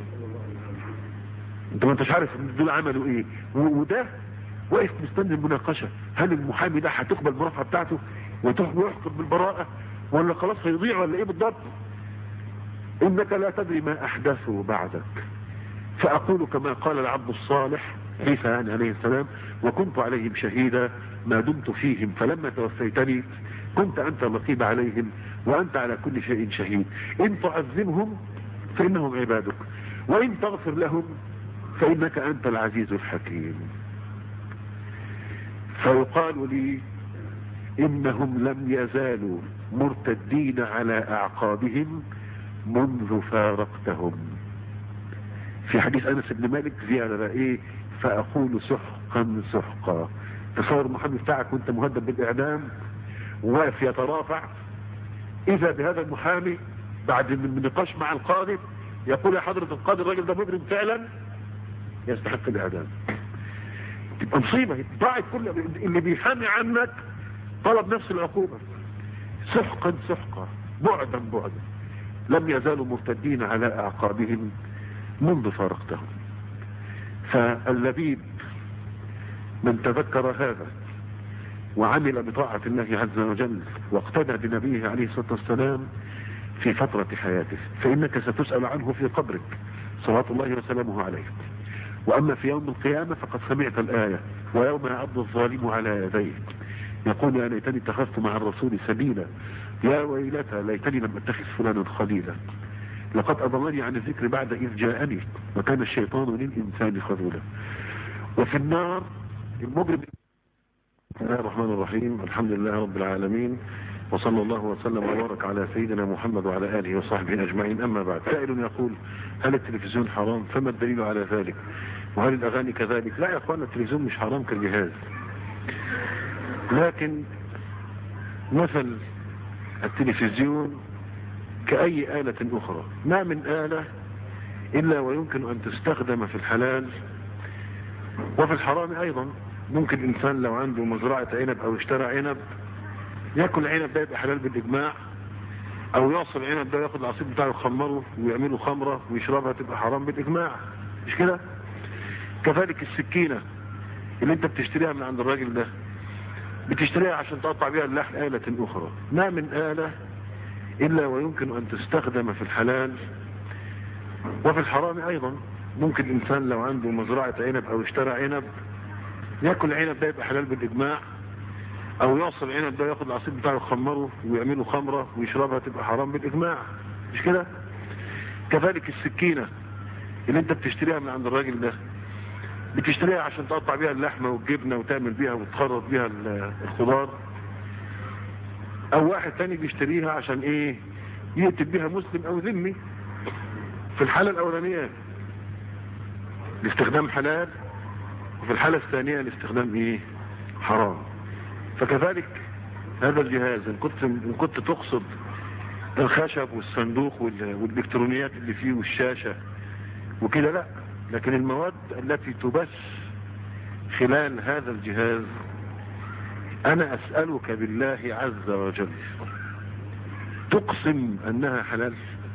انت ما انتش عارف دول عملوا ايه وده واقف مستني المناقشة هل المحامي ده هتقبل المرافعة بتاعته ويحكم بالبراءة ولا خلاص هيضيع ولا ايه بالضبط انك لا تدري ما احدثوا بعدك فاقول كما قال العبد الصالح عيسى يعني عليه السلام وكنت عليهم شهيدا ما دمت فيهم فلما توفيتني كنت انت الرقيب عليهم وانت على كل شيء شهيد ان تعذبهم فانهم عبادك وان تغفر لهم فانك انت العزيز الحكيم فيقال لي انهم لم يزالوا مرتدين على اعقابهم منذ فارقتهم في حديث انس بن مالك زيادة بقى ايه فاقول سحقا سحقا تصور المحامي بتاعك وانت مهدد بالاعدام وواقف يترافع اذا بهذا المحامي بعد من نقاش مع القاضي يقول يا حضرة القاضي الراجل ده مجرم فعلا يستحق الاعدام تبقى مصيبة ضاعت كل اللي بيحامي عنك طلب نفس العقوبة سحقا سحقا بعدا بعدا لم يزالوا مرتدين على اعقابهم منذ فارقتهم فاللبيب من تذكر هذا وعمل بطاعة الله عز وجل واقتدى بنبيه عليه الصلاة والسلام في فترة حياته فإنك ستسأل عنه في قبرك صلاة الله وسلامه عليه وأما في يوم القيامة فقد سمعت الآية ويوم يعض الظالم على يديه يقول يا ليتني اتخذت مع الرسول سبيلا يا ويلتى ليتني لم اتخذ فلانا خليلا لقد أضلني عن الذكر بعد إذ جاءني وكان الشيطان للإنسان خذولا وفي النار المجرم بسم الله الرحمن الرحيم الحمد لله رب العالمين وصلى الله وسلم وبارك على سيدنا محمد وعلى آله وصحبه أجمعين أما بعد سائل يقول هل التلفزيون حرام فما الدليل على ذلك وهل الأغاني كذلك لا يا أخوانا التلفزيون مش حرام كالجهاز لكن مثل التلفزيون كأي آلة أخرى ما من آلة إلا ويمكن أن تستخدم في الحلال وفي الحرام أيضا ممكن الإنسان لو عنده مزرعة عنب أو اشترى عنب ياكل العنب ده يبقى حلال بالإجماع أو يعصر العنب ده ياخد العصير بتاعه يخمره ويعمله خمرة ويشربها تبقى حرام بالإجماع مش كده؟ كذلك السكينة اللي انت بتشتريها من عند الراجل ده بتشتريها عشان تقطع بيها اللحم آلة أخرى ما من آلة إلا ويمكن أن تستخدم في الحلال وفي الحرام أيضا ممكن الإنسان لو عنده مزرعة عنب أو اشترى عنب ياكل العنب ده يبقى حلال بالإجماع أو يعصر العنب ده ياخد العصير بتاعه يخمره ويعمله خمرة ويشربها تبقى حرام بالإجماع مش كده؟ كذلك السكينة اللي انت بتشتريها من عند الراجل ده بتشتريها عشان تقطع بيها اللحمة والجبنة وتعمل بيها وتخرط بيها الخضار او واحد تاني بيشتريها عشان ايه يقتل بيها مسلم او ذمي في الحالة الاولانية الاستخدام حلال وفي الحالة الثانية الاستخدام ايه حرام فكذلك هذا الجهاز ان كنت, إن كنت تقصد الخشب والصندوق والالكترونيات اللي فيه والشاشة وكده لا لكن المواد التي تبث خلال هذا الجهاز انا اسألك بالله عز وجل تقسم انها حلال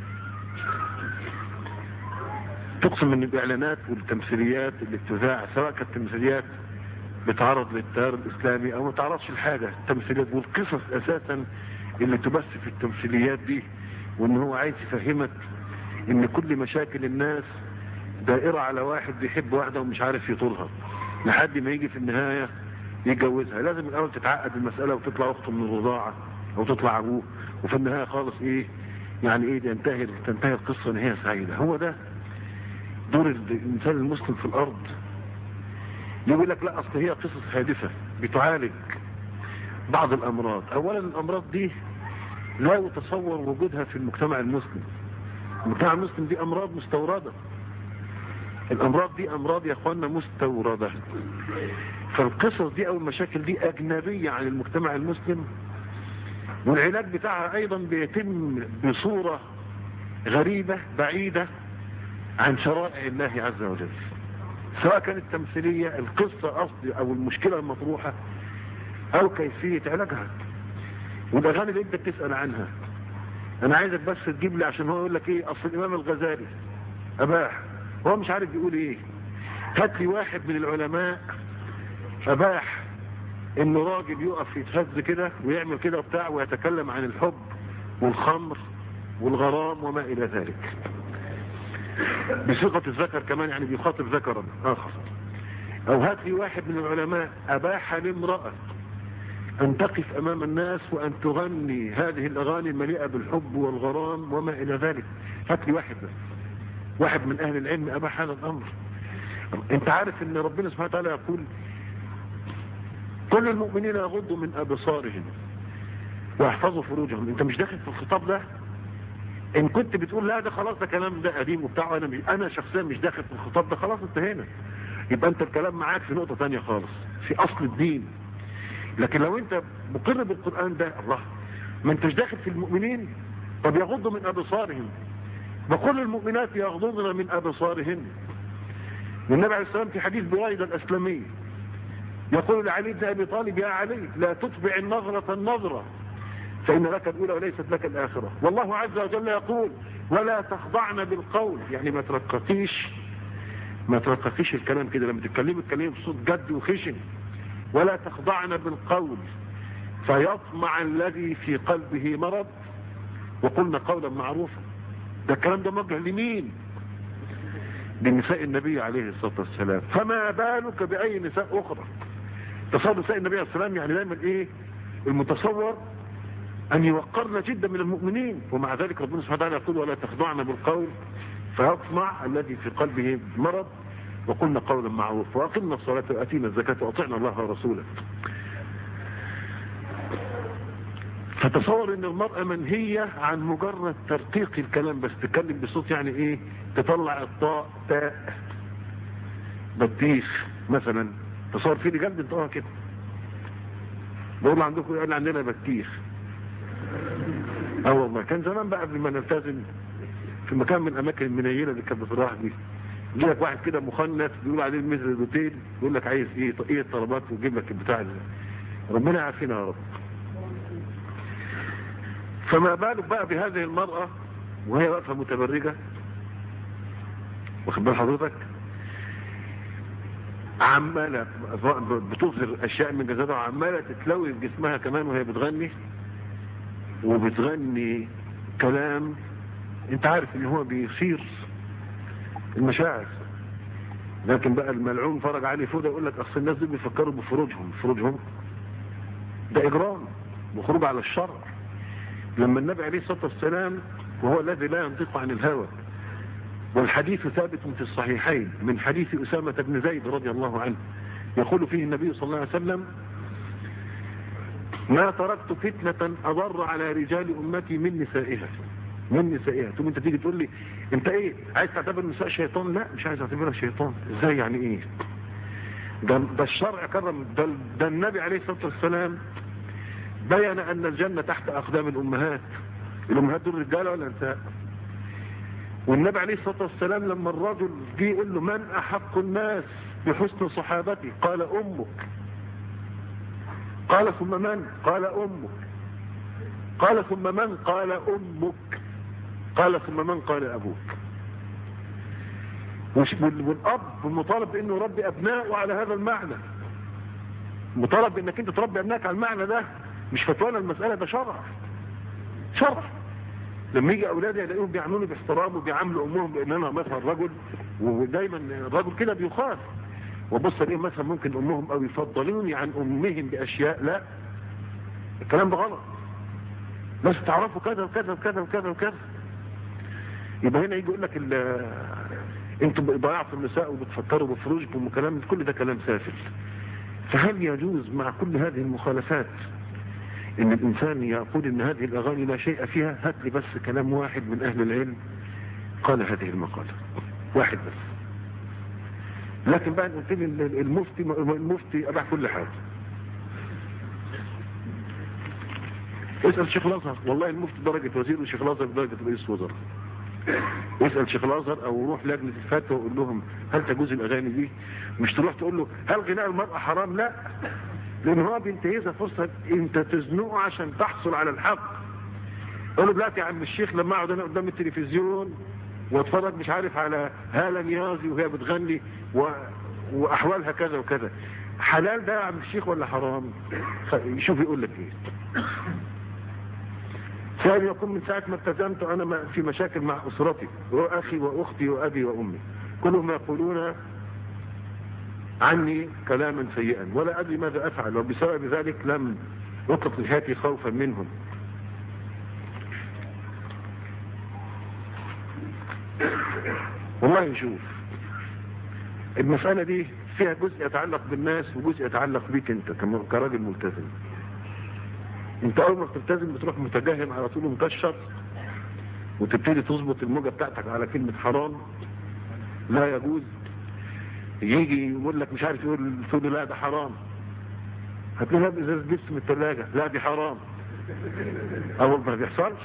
تقسم ان الاعلانات والتمثيليات اللي بتذاع سواء كانت تمثيليات بتعرض للتيار الاسلامي او ما تعرضش الحاجة التمثيليات والقصص اساسا اللي تبث في التمثيليات دي وان هو عايز يفهمك ان كل مشاكل الناس دائرة على واحد بيحب واحدة ومش عارف يطولها لحد ما يجي في النهاية يتجوزها لازم الاول تتعقد المسألة وتطلع اخته من الرضاعة او تطلع ابوه وفي النهاية خالص ايه يعني ايه ينتهي تنتهي القصة نهاية سعيدة هو ده دور الانسان المسلم في الارض يقول لك لا اصل هي قصص هادفة بتعالج بعض الامراض اولا الامراض دي لا يتصور وجودها في المجتمع المسلم المجتمع المسلم دي امراض مستوردة الامراض دي امراض يا اخوانا مستوردة فالقصص دي او المشاكل دي اجنبية عن المجتمع المسلم والعلاج بتاعها ايضا بيتم بصورة غريبة بعيدة عن شرائع الله عز وجل سواء كانت تمثيلية القصة اصلي او المشكلة المطروحة او كيفية علاجها والاغاني اللي انت بتسأل عنها انا عايزك بس تجيب لي عشان هو يقول لك ايه اصل الامام الغزالي اباح هو مش عارف يقول ايه هات لي واحد من العلماء اباح ان راجل يقف يتهز كده ويعمل كده وبتاع ويتكلم عن الحب والخمر والغرام وما الى ذلك بصيغه الذكر كمان يعني بيخاطب ذكرا اخر او هات لي واحد من العلماء اباح لامراه ان تقف امام الناس وان تغني هذه الاغاني المليئه بالحب والغرام وما الى ذلك هات لي واحد بس واحد من اهل العلم اباح هذا الامر انت عارف ان ربنا سبحانه وتعالى يقول كل المؤمنين يغضوا من ابصارهم واحفظوا فروجهم انت مش داخل في الخطاب ده ان كنت بتقول لا ده خلاص ده كلام ده قديم وبتاع وانا مش انا شخصيا مش داخل في الخطاب ده خلاص انتهينا يبقى انت الكلام معاك في نقطة تانية خالص في اصل الدين لكن لو انت مقر بالقرآن ده الله ما انتش داخل في المؤمنين طب يغضوا من ابصارهم وكل المؤمنات يغضضن من ابصارهن والنبي عليه السلام في حديث بريدة الاسلمي يقول لعلي بن ابي طالب يا علي لا تتبع النظرة النظرة فإن لك الأولى وليست لك الآخرة والله عز وجل يقول ولا تخضعن بالقول يعني ما ترققيش ما ترققيش الكلام كده لما تتكلمي تتكلمي بصوت جد وخشن ولا تخضعن بالقول فيطمع الذي في قلبه مرض وقلنا قولا معروفا ده الكلام ده موجه لمين بنساء النبي عليه الصلاة والسلام فما بالك بأي نساء أخرى تصور نساء النبي عليه الصلاة والسلام يعني دايما إيه المتصور أن يوقرن جدا من المؤمنين ومع ذلك ربنا سبحانه وتعالى يقول ولا تخضعن بالقول فيطمع الذي في قلبه مرض وقلنا قولا معروف وأقمنا الصلاة وأتينا الزكاة وأطعنا الله ورسوله فتصور ان المرأة منهية عن مجرد ترقيق الكلام بس تتكلم بصوت يعني ايه تطلع الطاء تاء بطيخ مثلا تصور في رجال بنطقها كده بقول عندكم قال عندنا بطيخ اه والله كان زمان بقى قبل ما نلتزم في مكان من الاماكن المنيله اللي كانت بتروح دي يجي لك واحد كده مخنث بيقول عليه مثل الاوتيل يقول لك عايز ايه ايه الطلبات ويجيب لك البتاع ده ربنا يعافينا يا رب فما بالك بقى بهذه المرأة وهي واقفة متبرجة واخد بال حضرتك عمالة بتظهر أشياء من جسدها وعمالة تتلوي جسمها كمان وهي بتغني وبتغني كلام انت عارف ان هو بيثير المشاعر لكن بقى الملعون فرج علي فوده يقول لك اصل الناس دول بيفكروا بفروجهم فروجهم ده اجرام وخروج على الشرع لما النبي عليه الصلاة والسلام وهو الذي لا ينطق عن الهوى والحديث ثابت في الصحيحين من حديث أسامة بن زيد رضي الله عنه يقول فيه النبي صلى الله عليه وسلم ما تركت فتنة أضر على رجال أمتي من نسائها من نسائها ثم انت تيجي تقول لي انت ايه عايز تعتبر النساء شيطان لا مش عايز اعتبرها شيطان ازاي يعني ايه ده, ده الشرع كرم ده, ده النبي عليه الصلاة والسلام بين ان الجنة تحت اقدام الامهات الامهات دول رجاله ولا نساء والنبي عليه الصلاة والسلام لما الرجل جه يقول له من احق الناس بحسن صحابتي قال امك قال ثم من قال امك قال ثم من قال امك قال ثم من قال ابوك والاب مطالب بانه يربي ابنائه على هذا المعنى مطالب بانك انت تربي ابنائك على المعنى ده مش فتوانا المسألة ده شرع شرع لما يجي اولادي يلاقيهم بيعملوني باحترام وبيعاملوا امهم بان انا مثلا رجل ودايما الرجل كده بيخاف وبص الاقيهم مثلا ممكن امهم او يفضلوني عن امهم باشياء لا الكلام ده غلط بس تعرفوا كذا وكذا وكذا وكذا وكذا يبقى هنا يجي يقول لك انتوا ضيعتوا النساء وبتفكروا بفروجكم وكلام كل ده كلام سافل فهل يجوز مع كل هذه المخالفات ان الانسان يقول ان هذه الاغاني لا شيء فيها هات لي بس كلام واحد من اهل العلم قال هذه المقالة واحد بس لكن بقى قلت لي المفتي المفتي اباح كل حاجة اسأل شيخ الازهر والله المفتي درجة وزير وشيخ الازهر درجة رئيس وزراء اسأل شيخ الازهر او روح لجنة الفتوى وقول لهم هل تجوز الاغاني دي مش تروح تقول له هل غناء المرأة حرام لا لان هو بينتهزها فرصة انت تزنقه عشان تحصل على الحق قول له دلوقتي يا عم الشيخ لما اقعد انا قدام التلفزيون واتفرج مش عارف على هالة نيازي وهي بتغني و... واحوالها كذا وكذا حلال ده يا عم الشيخ ولا حرام شوف يقول لك ايه ثاني يقول من ساعة ما التزمت انا في مشاكل مع اسرتي واخي واختي وابي وامي كلهم يقولون عني كلاما سيئا ولا أدري ماذا أفعل وبسبب ذلك لم أطلق لحياتي خوفا منهم والله شوف المسألة دي فيها جزء يتعلق بالناس وجزء يتعلق بيك انت كراجل ملتزم انت اول ما بتلتزم بتروح متجهم على طول مكشر وتبتدي تظبط الموجة بتاعتك على كلمة حرام لا يجوز يجي يقول لك مش عارف يقول تقول لا ده حرام هتلاقيها بإزاز جبس من الثلاجة لا دي حرام أول ما بيحصلش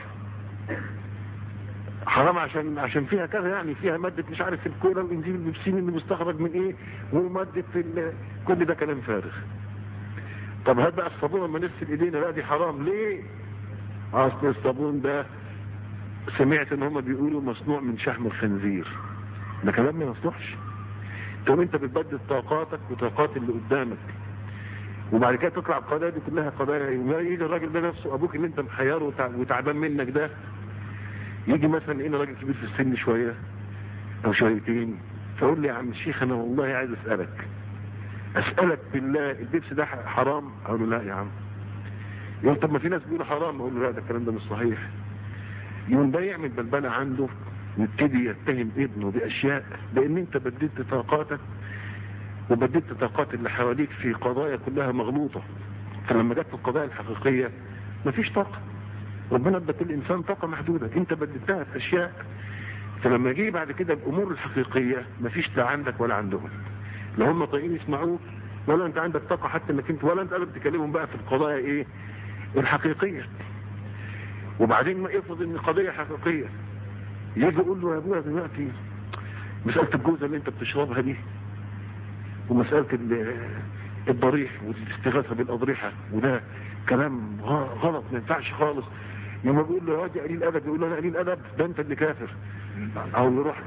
حرام عشان عشان فيها كذا يعني فيها مادة مش عارف الكولا والإنزيم البيبسين اللي مستخرج من إيه ومادة كل ده كلام فارغ طب هات بقى الصابون لما نغسل إيدينا لا دي حرام ليه؟ أصل الصابون ده سمعت إن هم بيقولوا مصنوع من شحم الخنزير ده كلام ما يصلحش طب انت بتبدل طاقاتك وطاقات اللي قدامك وبعد كده تطلع القضايا دي كلها قضايا يجي الراجل ده نفسه ابوك اللي انت محيره وتعبان منك ده يجي مثلا ايه راجل كبير في السن شويه او شويتين فقول لي يا عم الشيخ انا والله عايز اسالك اسالك بالله اللبس ده حرام اقول له لا يا عم يقول طب ما في ناس بيقولوا حرام اقول له لا ده الكلام ده مش صحيح يقوم ده يعمل بلبله عنده ويبتدي يتهم ابنه باشياء لان انت بدلت طاقاتك وبدلت طاقات اللي حواليك في قضايا كلها مغلوطه فلما جت القضايا الحقيقيه مفيش طاقه ربنا ادى كل انسان طاقه محدوده انت بدلتها في اشياء فلما يجي بعد كده الامور الحقيقيه مفيش لا عندك ولا عندهم لا هم طايقين يسمعوك ولا انت عندك طاقه حتى انك انت ولا انت قادر تكلمهم بقى في القضايا ايه الحقيقيه وبعدين ما افرض ان قضيه حقيقيه يجي يقول له يا ابويا دلوقتي مساله الجوزه اللي انت بتشربها دي ومساله الضريح والاستغاثه بالاضرحه وده كلام غلط ما ينفعش خالص لما بيقول له يا واد قليل ادب يقول له انا قليل ادب ده انت اللي كافر او يروح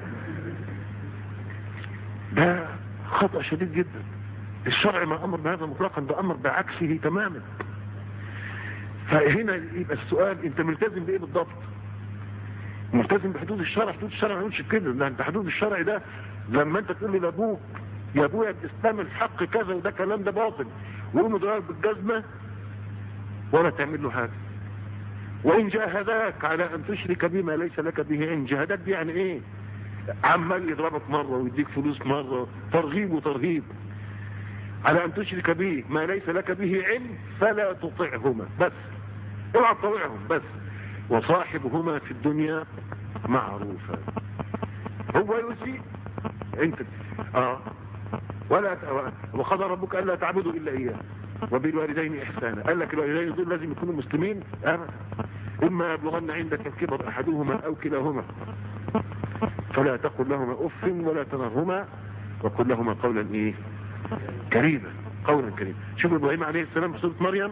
ده خطأ شديد جدا الشرع ما امر بهذا مطلقا ده امر بعكسه تماما فهنا يبقى السؤال انت ملتزم بايه بالضبط ملتزم بحدود الشرع حدود الشرع ما يقولش كده ده انت حدود الشرع ده لما انت تقول لي لابوك يا ابويا الاسلام الحق كذا وده كلام ده باطل ويقوم يضربك بالجزمه ولا تعمل له حاجه وان جاهداك على ان تشرك بما ليس لك به علم جاهداك دي يعني ايه عمال يضربك مره ويديك فلوس مره ترغيب وترهيب على ان تشرك به ما ليس لك به علم فلا تطعهما بس اوعى تطيعهم بس وصاحبهما في الدنيا معروفا هو يسيء انت اه ولا وقضى ربك الا تعبدوا الا اياه وبالوالدين احسانا قال لك الوالدين دول لازم يكونوا مسلمين ابدا اما يبلغن عندك الكبر احدهما او كلاهما فلا تقل لهما اف ولا تنهرهما وقل لهما قولا ايه كريما قولا كريما شوف ابراهيم عليه السلام في سوره مريم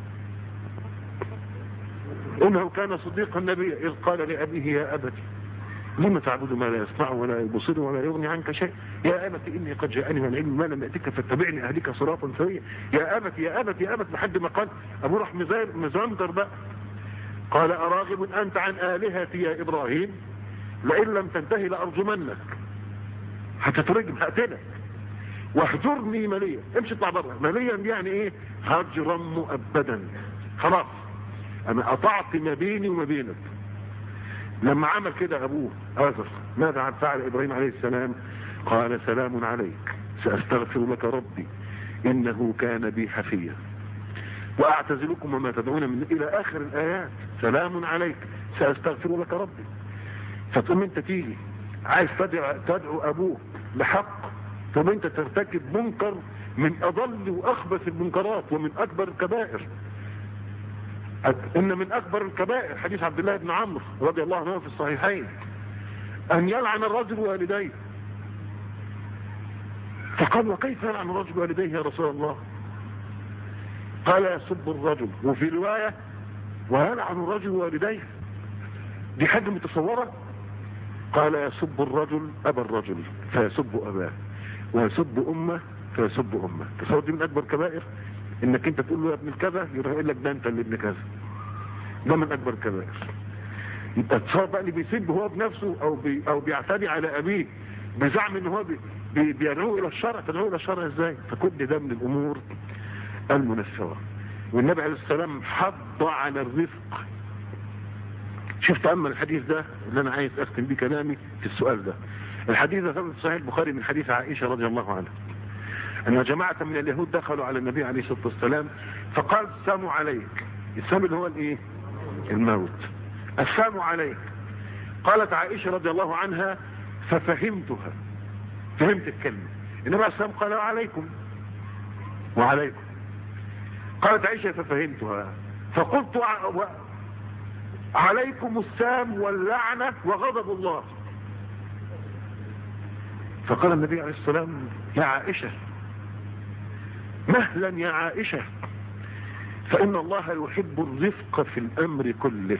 انه كان صديقا نبيا اذ قال لابيه يا ابت لما تعبد ما لا يسمع ولا يبصر ولا يغني عنك شيء يا أبت إني قد جاءني من العلم ما لم يأتك فاتبعني أهلك صراطا سويا يا أبت يا أبت يا أبت لحد ما قال أبو راح مزندر بقى قال أراغب أنت عن آلهتي يا إبراهيم لئن لم تنتهي لأرجمنك هتترجم هقتلك واهجرني مليا امشي اطلع بره مليا يعني ايه هجرا مؤبدا خلاص انا قطعت ما بيني وما بينك لما عمل كده ابوه آزر ماذا فعل ابراهيم عليه السلام قال سلام عليك سأستغفر لك ربي إنه كان بي حفيا وأعتزلكم وما تدعون من إلى آخر الآيات سلام عليك سأستغفر لك ربي فتقوم أنت تيجي عايز تدعو, تدعو أبوك لحق ثم أنت ترتكب منكر من أضل وأخبث المنكرات ومن أكبر الكبائر إن من أكبر الكبائر حديث عبد الله بن عمرو رضي الله عنه في الصحيحين أن يلعن الرجل والديه فقال وكيف يلعن الرجل والديه يا رسول الله قال يسب الرجل وفي رواية ويلعن الرجل والديه دي حاجة متصورة قال يسب الرجل أبا الرجل فيسب أباه ويسب أمه فيسب أمه تصور دي من أكبر كبائر إنك أنت تقول له يا ابن الكذا يروح يقول لك ده أنت اللي ابن كذا ده من أكبر الكبائر يبقى تصور بقى اللي بيسب هو بنفسه أو بي أو بيعتدي على أبيه بزعم إن هو بي بيدعوه الى الشرع تدعوه الى الشرع ازاي فكل ده من الامور المنفرة والنبي عليه السلام حض على الرفق شوف تأمل الحديث ده اللي انا عايز اختم بيه كلامي في السؤال ده الحديث ده ثبت في صحيح البخاري من حديث عائشة رضي الله عنها ان جماعة من اليهود دخلوا على النبي عليه الصلاة والسلام فقال السلام عليك السلام اللي هو الايه الموت السلام عليك قالت عائشة رضي الله عنها ففهمتها فهمت الكلمة النبي عليه السلام قال عليكم وعليكم قالت عائشة ففهمتها فقلت و... عليكم السام واللعنة وغضب الله فقال النبي عليه السلام يا عائشة مهلا يا عائشة فإن الله يحب الرفق في الأمر كله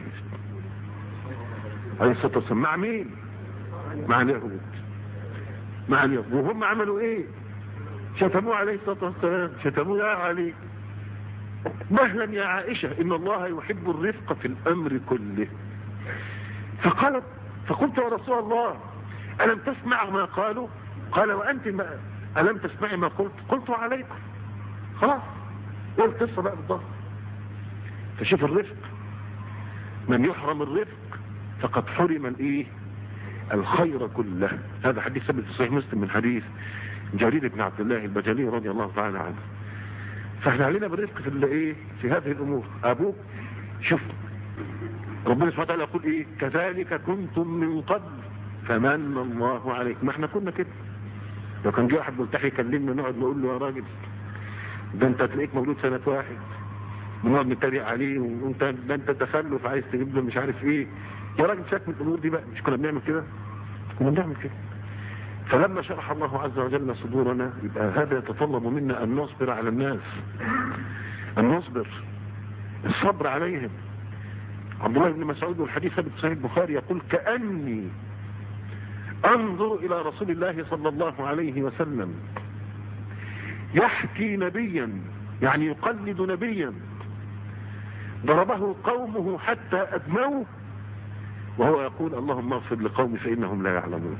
عليه الصلاة والسلام مع مين مع اليهود مع اليهود وهم عملوا ايه شتموه عليه الصلاة والسلام شتموه يا علي مهلا يا عائشة ان الله يحب الرفق في الامر كله فقالت فقلت يا رسول الله ألم تسمع ما قالوا قال وانت ما الم تسمعي ما قلت قلت عليكم خلاص ايه القصه بقى بالضبط فشوف الرفق من يحرم الرفق فقد حرم الايه الخير كله هذا حديث ثبت في صحيح مسلم من حديث جرير بن عبد الله البجلي رضي الله تعالى عنه فاحنا علينا بالرفق في الايه في هذه الامور ابوك شوف ربنا سبحانه وتعالى يقول ايه كذلك كنتم من قبل فمن الله عليك ما احنا كنا كده لو كان جه واحد ملتحي يكلمنا نقعد نقول له يا راجل ده انت تلاقيك مولود سنة واحد بنقعد نتريق عليه وانت ده انت تخلف عايز تجيب له مش عارف ايه يا راجل ساك من الامور دي بقى مش كنا بنعمل كده كنا بنعمل كده فلما شرح الله عز وجل صدورنا يبقى هذا يتطلب منا ان نصبر على الناس ان نصبر الصبر عليهم عبد الله بن مسعود والحديث ثابت صحيح البخاري يقول كأني انظر الى رسول الله صلى الله عليه وسلم يحكي نبيا يعني يقلد نبيا ضربه قومه حتى ادموه وهو يقول اللهم اغفر لقومي فانهم لا يعلمون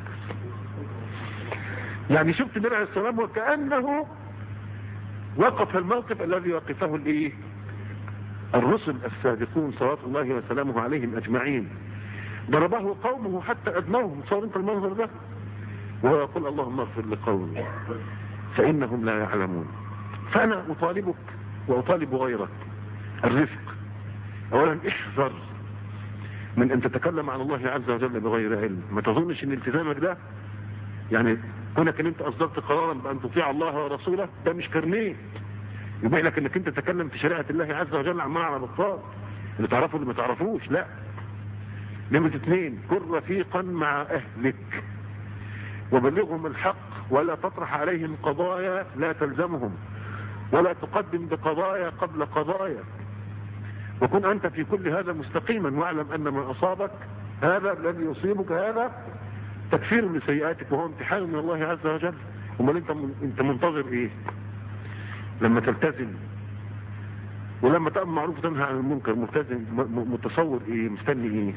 يعني شفت النبي عليه السلام وكأنه وقف الموقف الذي وقفه الايه الرسل السابقون صلوات الله وسلامه عليهم اجمعين ضربه قومه حتى ادموهم صار انت المنظر ده وهو يقول اللهم اغفر لقومي فانهم لا يعلمون فانا اطالبك واطالب غيرك الرفق اولا احذر من ان تتكلم عن الله عز وجل بغير علم ما تظنش ان التزامك ده يعني كونك ان انت اصدرت قرارا بان تطيع الله ورسوله ده مش كرنيه يبقى لك انك انت تتكلم في شريعه الله عز وجل عمال على بطال اللي تعرفه اللي ما تعرفوش لا نمرة اثنين كن رفيقا مع اهلك وبلغهم الحق ولا تطرح عليهم قضايا لا تلزمهم ولا تقدم بقضايا قبل قضايا وكن انت في كل هذا مستقيما واعلم ان ما اصابك هذا الذي يصيبك هذا تكفير لسيئاتك وهو امتحان من الله عز وجل امال انت انت منتظر ايه لما تلتزم ولما تأمر معروف تنهى عن المنكر ملتزم متصور ايه مستني ايه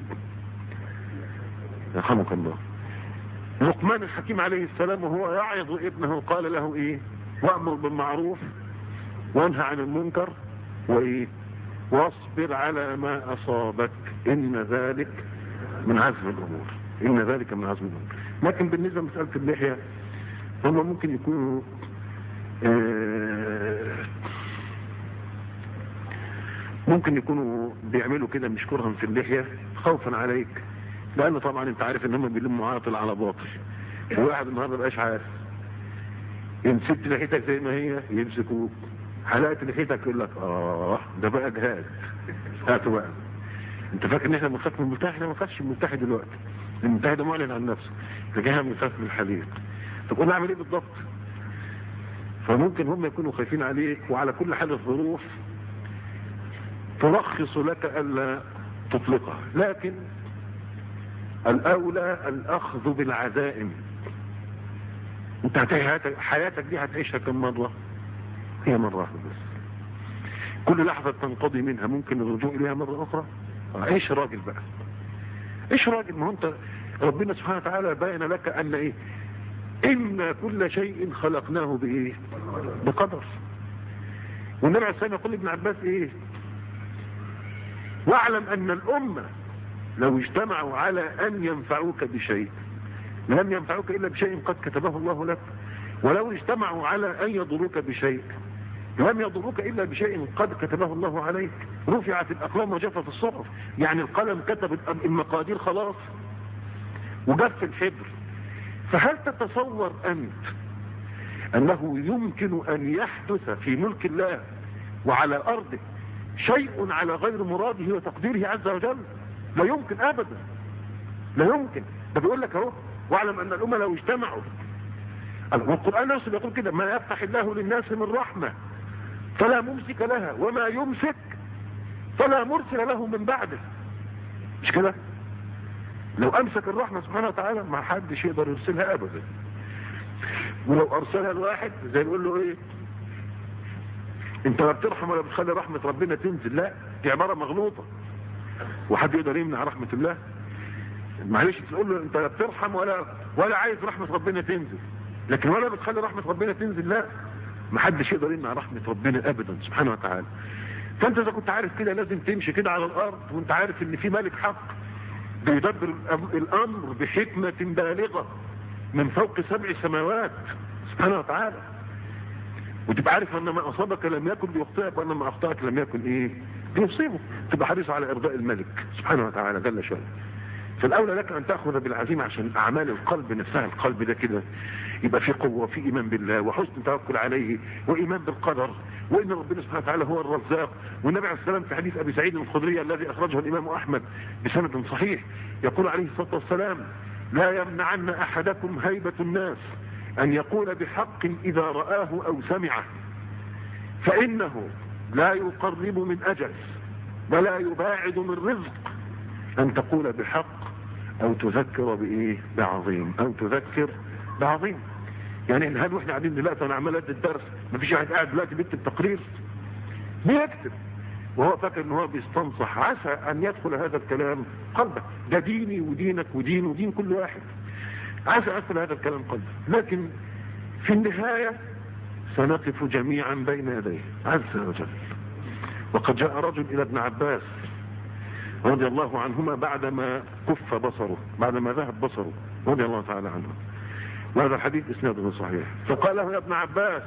يرحمك الله لقمان الحكيم عليه السلام وهو يعظ ابنه قال له ايه وامر بالمعروف وانهى عن المنكر وايه واصبر على ما اصابك ان ذلك من عزم الامور ان ذلك من عزم الامور لكن بالنسبه لمساله اللحيه هم ممكن يكونوا آه ممكن يكونوا بيعملوا كده مش كرها في اللحيه خوفا عليك لان طبعا انت عارف ان هم بيلموا عاطل على باطل وواحد النهارده بقاش عارف يمسك لحيتك زي ما هي يمسكوك حلقت لحيتك يقول لك اه ده بقى جهاد هاتوا بقى انت فاكر ان احنا بنخاف من الملتحي احنا ما بنخافش من الملتحي دلوقتي الملتحي ده معلن عن نفسه لكن احنا بنخاف من الحليق طب قلنا اعمل ايه بالضبط فممكن هم يكونوا خايفين عليك وعلى كل حال الظروف ترخص لك الا تطلقها لكن الاولى الاخذ بالعزائم انت هتعيش حياتك دي هتعيشها كم مره هي مره واحده بس كل لحظه تنقضي منها ممكن الرجوع اليها مره اخرى عيش راجل بقى عيش راجل ما هو انت ربنا سبحانه وتعالى بين لك ان ايه ان كل شيء خلقناه بايه بقدر والنبي عليه السلام يقول لابن عباس ايه واعلم ان الامه لو اجتمعوا على ان ينفعوك بشيء لم ينفعوك الا بشيء قد كتبه الله لك ولو اجتمعوا على ان يضروك بشيء لم يضروك الا بشيء قد كتبه الله عليك رفعت الاقلام وجفت الصحف يعني القلم كتب المقادير خلاص وجف الحبر فهل تتصور انت انه يمكن ان يحدث في ملك الله وعلى ارضه شيء على غير مراده وتقديره عز وجل لا يمكن ابدا لا يمكن ده بيقول لك اهو واعلم ان الامه لو اجتمعوا والقران نفسه بيقول كده ما يفتح الله للناس من رحمه فلا ممسك لها وما يمسك فلا مرسل له من بعده مش كده لو امسك الرحمه سبحانه وتعالى ما حدش يقدر يرسلها ابدا ولو ارسلها الواحد زي بيقول له ايه انت لا بترحم ولا بتخلي رحمه ربنا تنزل لا دي عباره مغلوطه وحد يقدر يمنع رحمه الله معلش تقول له انت لا بترحم ولا ولا عايز رحمه ربنا تنزل لكن ولا بتخلي رحمة ربنا تنزل لا محدش يقدر يمنع رحمة ربنا ابدا سبحانه وتعالى فانت اذا كنت عارف كده لازم تمشي كده على الارض وانت عارف ان في ملك حق بيدبر الامر بحكمة بالغة من فوق سبع سماوات سبحانه وتعالى وتبقى عارف ان ما اصابك لم يكن ليخطئك وان ما اخطاك لم يكن ايه ليصيبك تبقى حريص على ارضاء الملك سبحانه وتعالى جل شانه فالاولى لك ان تاخذ بالعزيمه عشان اعمال القلب نفسها القلب ده كده يبقى في قوه وفي ايمان بالله وحسن توكل عليه وايمان بالقدر وان ربنا سبحانه وتعالى هو الرزاق والنبي عليه السلام في حديث ابي سعيد الخدري الذي اخرجه الامام احمد بسند صحيح يقول عليه الصلاه والسلام لا يمنعن احدكم هيبه الناس ان يقول بحق اذا راه او سمعه فانه لا يقرب من اجل ولا يباعد من رزق ان تقول بحق او تذكر بايه بعظيم او تذكر بعظيم يعني هل واحنا قاعدين دلوقتي انا عمال ادي الدرس مفيش واحد قاعد دلوقتي بيكتب تقرير بيكتب وهو فاكر ان هو بيستنصح عسى ان يدخل هذا الكلام قلبه ده ديني ودينك ودين ودين كل واحد عسى يدخل هذا الكلام قلبه لكن في النهاية سنقف جميعا بين يديه عز وجل وقد جاء رجل الى ابن عباس رضي الله عنهما بعدما كف بصره بعدما ذهب بصره رضي الله تعالى عنه وهذا الحديث اسناده صحيح فقال له يا ابن عباس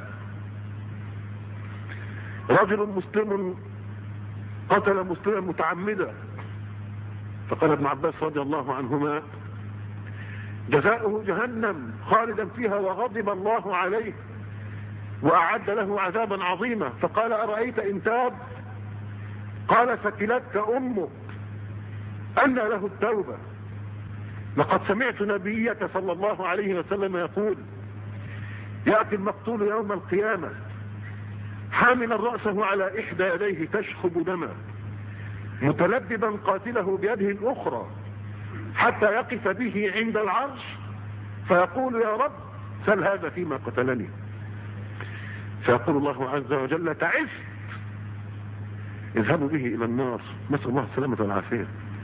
رجل مسلم قتل مسلما متعمدا فقال ابن عباس رضي الله عنهما جزاؤه جهنم خالدا فيها وغضب الله عليه وأعد له عذابا عظيما فقال أرأيت إن تاب قال ثكلتك أمك أن له التوبة لقد سمعت نبيك صلى الله عليه وسلم يقول يأتي المقتول يوم القيامة حاملا رأسه على إحدى يديه تشخب دما متلببا قاتله بيده الأخرى حتى يقف به عند العرش فيقول يا رب سل هذا فيما قتلني فيقول الله عز وجل تعس اذهبوا به الى النار نسأل الله السلامة والعافية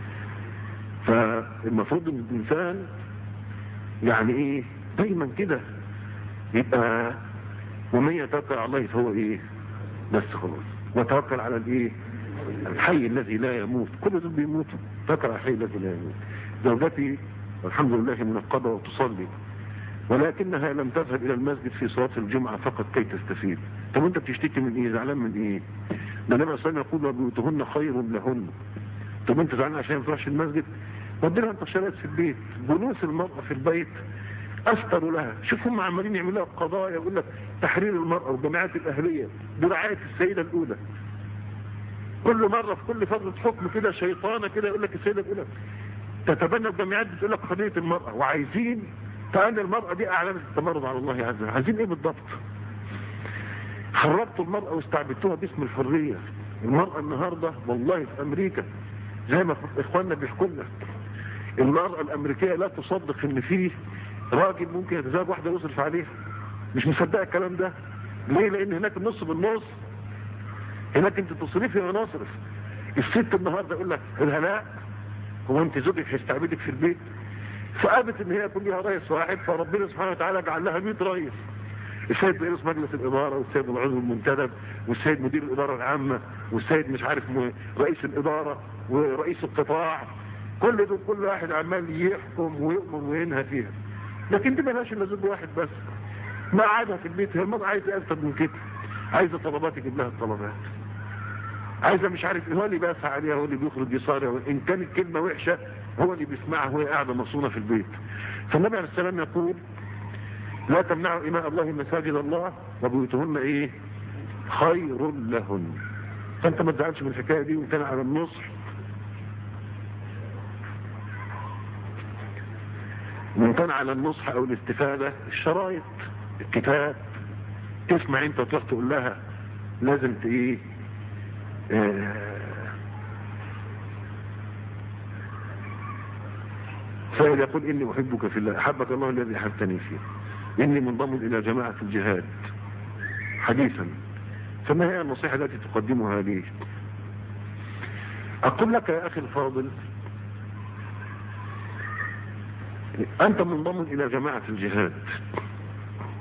فالمفروض ان الانسان يعني ايه دايما كده يبقى ومن يتوكل على الله فهو ايه بس خلاص وتوكل على الايه الحي الذي لا يموت كل دول بيموتوا توكل على الحي الذي لا يموت زوجتي والحمد لله منقبة وتصلي ولكنها لم تذهب الى المسجد في صلاة الجمعة فقط كي تستفيد طب انت بتشتكي من ايه زعلان من ايه ده النبي صلى الله عليه وسلم يقول وبيوتهن خير لهن طب انت زعلان عشان ما تروحش المسجد ودينا انت شريت في البيت جلوس المرأة في البيت استروا لها شوف هم عمالين يعملوا لها قضايا يقول لك تحرير المرأة والجماعات الاهلية برعاية السيدة الاولى كل مرة في كل فترة حكم كده شيطانة كده يقول لك السيدة الاولى تتبنى الجمعيات بتقول لك قضية المرأة وعايزين كأن المرأة دي اعلنت التمرد على الله عز وجل عايزين ايه بالضبط حررتوا المرأة واستعبدتوها باسم الحرية المرأة النهاردة والله في امريكا زي ما اخواننا بيحكوا لنا المرأة الامريكية لا تصدق ان في راجل ممكن يتزوج واحدة يصرف عليها مش مصدقة الكلام ده ليه لان هناك النص بالنص هناك انت تصرفي وانا اصرف الست النهاردة يقول لك الهلاء هو انت زوجك هيستعبدك في البيت فقابت ان هي يكون لها رئيس واحد فربنا سبحانه وتعالى جعل لها 100 رئيس السيد رئيس مجلس الإدارة والسيد العضو المنتدب والسيد مدير الإدارة العامة والسيد مش عارف رئيس الإدارة ورئيس القطاع كل دول كل واحد عمال يحكم ويؤمر وينهى فيها لكن دي ملهاش الا زوج واحد بس ما قعدها في البيت هي المرأة عايزة أكتر من كده عايزة طلبات يجيب لها الطلبات عايزة مش عارف هو اللي بيسعى عليها هو اللي بيخرج يصارع إن كانت كلمة وحشة هو اللي بيسمعها وهي قاعدة مصونة في البيت فالنبي عليه السلام يقول لا تمنعوا إماء الله مساجد الله وبيوتهن إيه خير لهن فأنت ما تزعلش من الحكاية دي وانت على النصر وانت على النصح أو الاستفادة الشرايط الكتاب تسمع انت وتروح تقول لها لازم ايه سائل يقول إني أحبك في الله أحبك الله الذي أحبتني فيه إني منضم إلى جماعة الجهاد حديثا فما هي النصيحة التي تقدمها لي أقول لك يا أخي الفاضل أنت منضم إلى جماعة الجهاد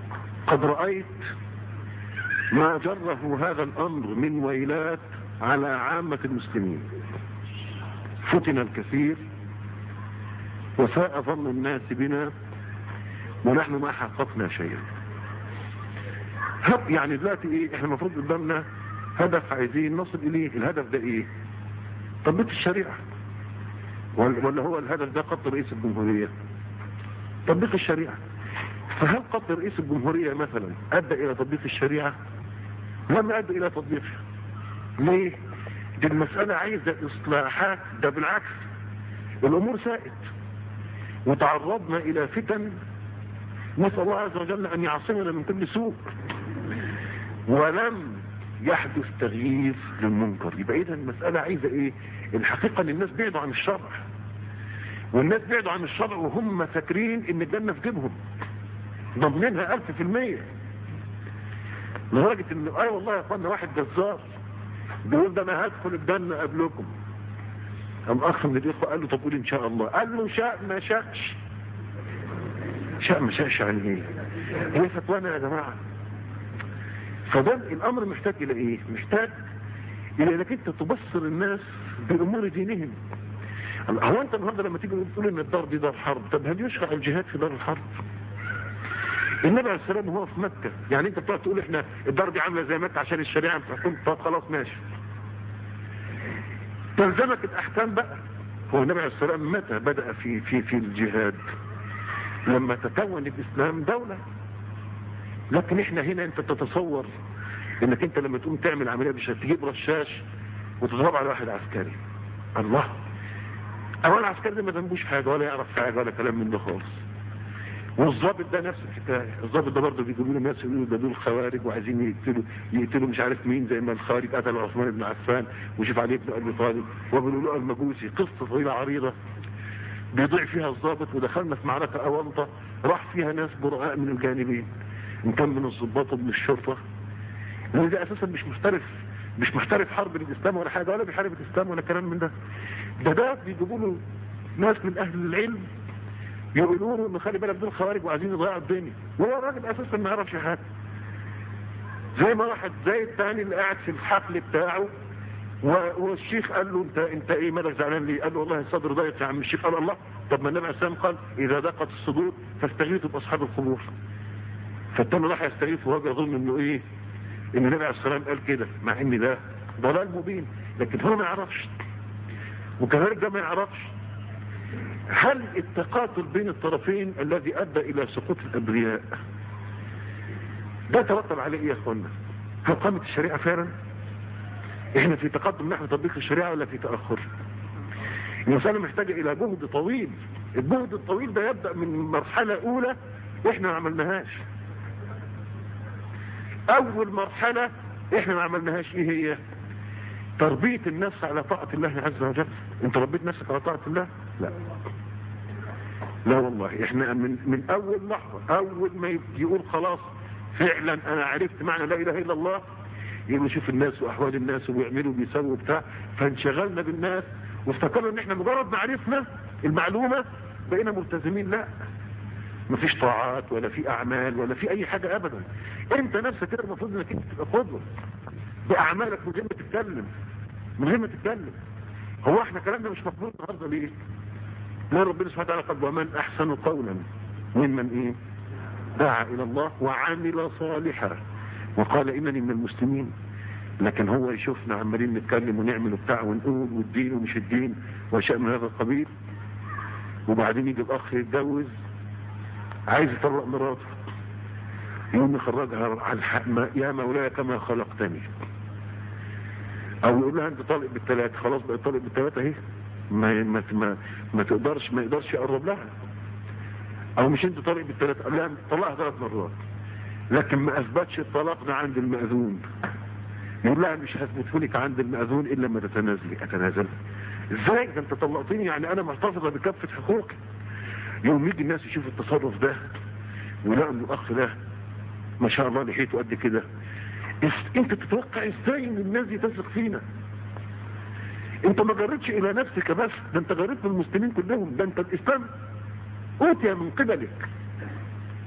قد رأيت ما جره هذا الأمر من ويلات على عامة المسلمين فتن الكثير وساء ظن الناس بنا ونحن ما حققنا شيئا هب يعني دلوقتي ايه احنا المفروض قدامنا هدف عايزين نصل اليه الهدف ده ايه تطبيق الشريعة ولا هو الهدف ده قتل رئيس الجمهورية تطبيق الشريعة فهل قتل رئيس الجمهورية مثلا ادى الى تطبيق الشريعة لم يؤدي الى تطبيقها ليه دي المسألة عايزة اصلاحات ده بالعكس الامور سائت وتعرضنا الى فتن نسأل الله عز وجل ان يعصمنا من كل سوء ولم يحدث تغيير للمنكر يبقى اذا المسألة عايزة ايه الحقيقة ان الناس بعدوا عن الشرع والناس بعدوا عن الشرع وهم فاكرين ان الجنة في جيبهم ضمنينها الف في المية لدرجة ان اي والله يا اخوانا واحد جزار بيقول ده انا هدخل الجنة قبلكم قام اخ من الاخوة قال له طب قول ان شاء الله قال له شاء ما شاءش شاء ما شاءش يعني ايه هي فتوانا يا جماعة فده الامر محتاج الى ايه محتاج الى انك انت تبصر الناس بامور دينهم هو انت النهارده لما تيجي تقول ان الدار دي دار حرب طب هل يشرع الجهاد في دار الحرب النبي عليه السلام هو في مكة يعني انت بتقعد تقول احنا الدار دي عامله زي مكة عشان الشريعه بتحكم طب خلاص ماشي تلزمك الاحكام بقى هو النبي عليه السلام متى بدأ في في في الجهاد لما تكون الاسلام دولة لكن احنا هنا انت تتصور انك انت لما تقوم تعمل عملية مش تجيب رشاش وتضرب على واحد عسكري الله اولا العسكري ده ما ذنبوش حاجة ولا يعرف حاجة ولا كلام من ده خالص والظابط ده نفس الحكايه الظابط ده برضه بيجيبوا له ناس يقولوا ده دول خوارج وعايزين يقتلوا يقتلوا مش عارف مين زي ما الخارج قتل عثمان بن عفان وشوف علي بن ابي طالب وبيقولوا المجوسي قصه طويله عريضه بيضيع فيها الظابط ودخلنا في معركه اونطه راح فيها ناس براء من الجانبين ان كان من الضباط ومن الشرطه لان ده اساسا مش محترف مش محترف حرب الاسلام ولا حاجه ولا بيحارب الاسلام ولا كلام من ده ده ده بيجيبوا له ناس من اهل العلم يقولوا له ان خلي بالك دول خوارج وعايزين يضيعوا الدنيا وهو الراجل اساسا ما يعرفش حاجه زي ما واحد زي الثاني اللي قاعد في الحفل بتاعه والشيخ قال له انت انت ايه مالك زعلان ليه؟ قال له والله الصدر ضيق يا عم الشيخ قال الله طب ما النبي عليه السلام قال اذا ضاقت الصدور فاستغيثوا باصحاب القبور فالتاني راح يستغيث وهو يظن انه ايه؟ ان النبي عليه السلام قال كده مع ان ده ضلال مبين لكن هو ما يعرفش وكذلك ده ما يعرفش هل التقاتل بين الطرفين الذي ادى الى سقوط الابرياء ده ترتب عليه ايه يا اخوانا هل قامت الشريعة فعلا احنا في تقدم نحو تطبيق الشريعة ولا في تأخر المسألة محتاجة الى جهد طويل الجهد الطويل ده يبدأ من مرحلة اولى احنا ما عملناهاش اول مرحلة احنا ما عملناهاش ايه هي تربية النفس على طاعة الله عز وجل انت ربيت نفسك على طاعة الله لا لا والله احنا من, من اول لحظة اول ما يقول خلاص فعلا انا عرفت معنى لا اله الا الله يقول نشوف الناس واحوال الناس وبيعملوا وبيسووا بتاع فانشغلنا بالناس وافتكرنا ان احنا مجرد ما عرفنا المعلومة بقينا ملتزمين لا مفيش طاعات ولا في اعمال ولا في اي حاجة ابدا انت نفسك كده المفروض انك انت تبقى قدوة باعمالك من غير ما تتكلم من غير ما تتكلم هو احنا كلامنا مش مقبول النهارده ليه لا ربنا سبحانه وتعالى قال ومن احسن قولا ممن ايه دعا الى الله وعمل صالحا وقال انني من المسلمين لكن هو يشوفنا عمالين نتكلم ونعمل وبتاع ونقول والدين ومش الدين واشياء من هذا القبيل وبعدين يجي الاخ يتجوز عايز يطلق مراته يقوم يخرجها على الحق يا مولاي كما خلقتني او يقول لها انت طالق بالثلاثه خلاص بقى طالق بالثلاثه اهي ما ما ما, ما تقدرش ما يقدرش يقرب لها او مش انت طالق بالثلاثه لا طلقها ثلاث مرات لكن ما اثبتش الطلاق ده عند المأذون يقول لها مش هثبته لك عند المأذون الا لما تتنازلي اتنازل ازاي ده انت طلقتني يعني انا محتفظه بكافه حقوقي يوم يجي الناس يشوفوا التصرف ده ويلاقوا ان الاخ ده ما شاء الله لحيته قد كده انت تتوقع ازاي ان الناس دي تثق فينا انت ما جريتش الى نفسك بس ده انت جريت من المسلمين كلهم ده انت الاسلام اوتي من قبلك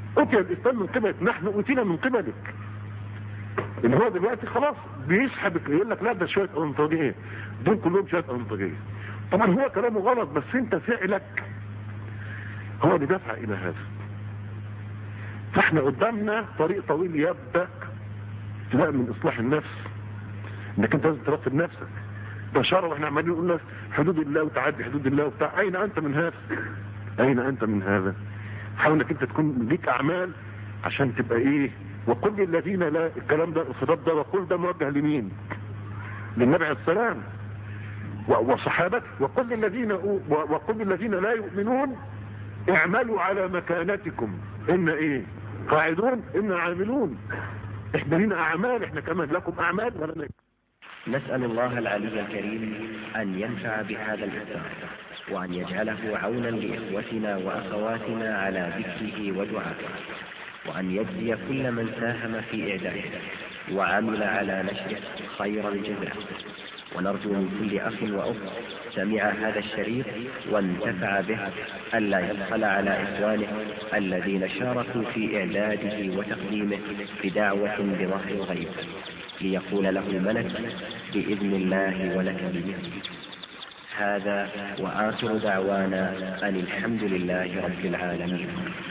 أتي الإسلام من قبلك نحن أتينا من قبلك اللي هو دلوقتي خلاص بيسحب يقول لك لا ده شوية أنطاجية دول كلهم شوية أنطاجية طبعا هو كلامه غلط بس انت فعلك هو اللي دفع إلى هذا فاحنا قدامنا طريق طويل يبدأ ابتداء من إصلاح النفس انك انت لازم ترتب نفسك ده شر واحنا عمالين نقول لك حدود الله وتعدي حدود الله وبتاع اين انت من هذا اين انت من هذا حاول انك انت تكون ليك اعمال عشان تبقى ايه وكل الذين لا الكلام ده الخطاب ده وكل ده موجه لمين للنبي عليه السلام وصحابته وكل الذين وكل الذين لا يؤمنون اعملوا على مكانتكم ان ايه قاعدون ان عاملون احنا لنا اعمال احنا كمان لكم اعمال ولنا نسأل الله العلي الكريم أن ينفع بهذا الإفتاء وأن يجعله عونا لإخوتنا وأخواتنا على ذكره ودعائه وأن يجزي كل من ساهم في إعداده وعمل على نشره خير الجزاء ونرجو من كل أخ وأخت سمع هذا الشريط وانتفع به ألا يبخل على إخوانه الذين شاركوا في إعداده وتقديمه بدعوة بظهر الغيب ليقول له الملك بإذن الله ولك بمثله هذا وآخر دعوانا أن الحمد لله رب العالمين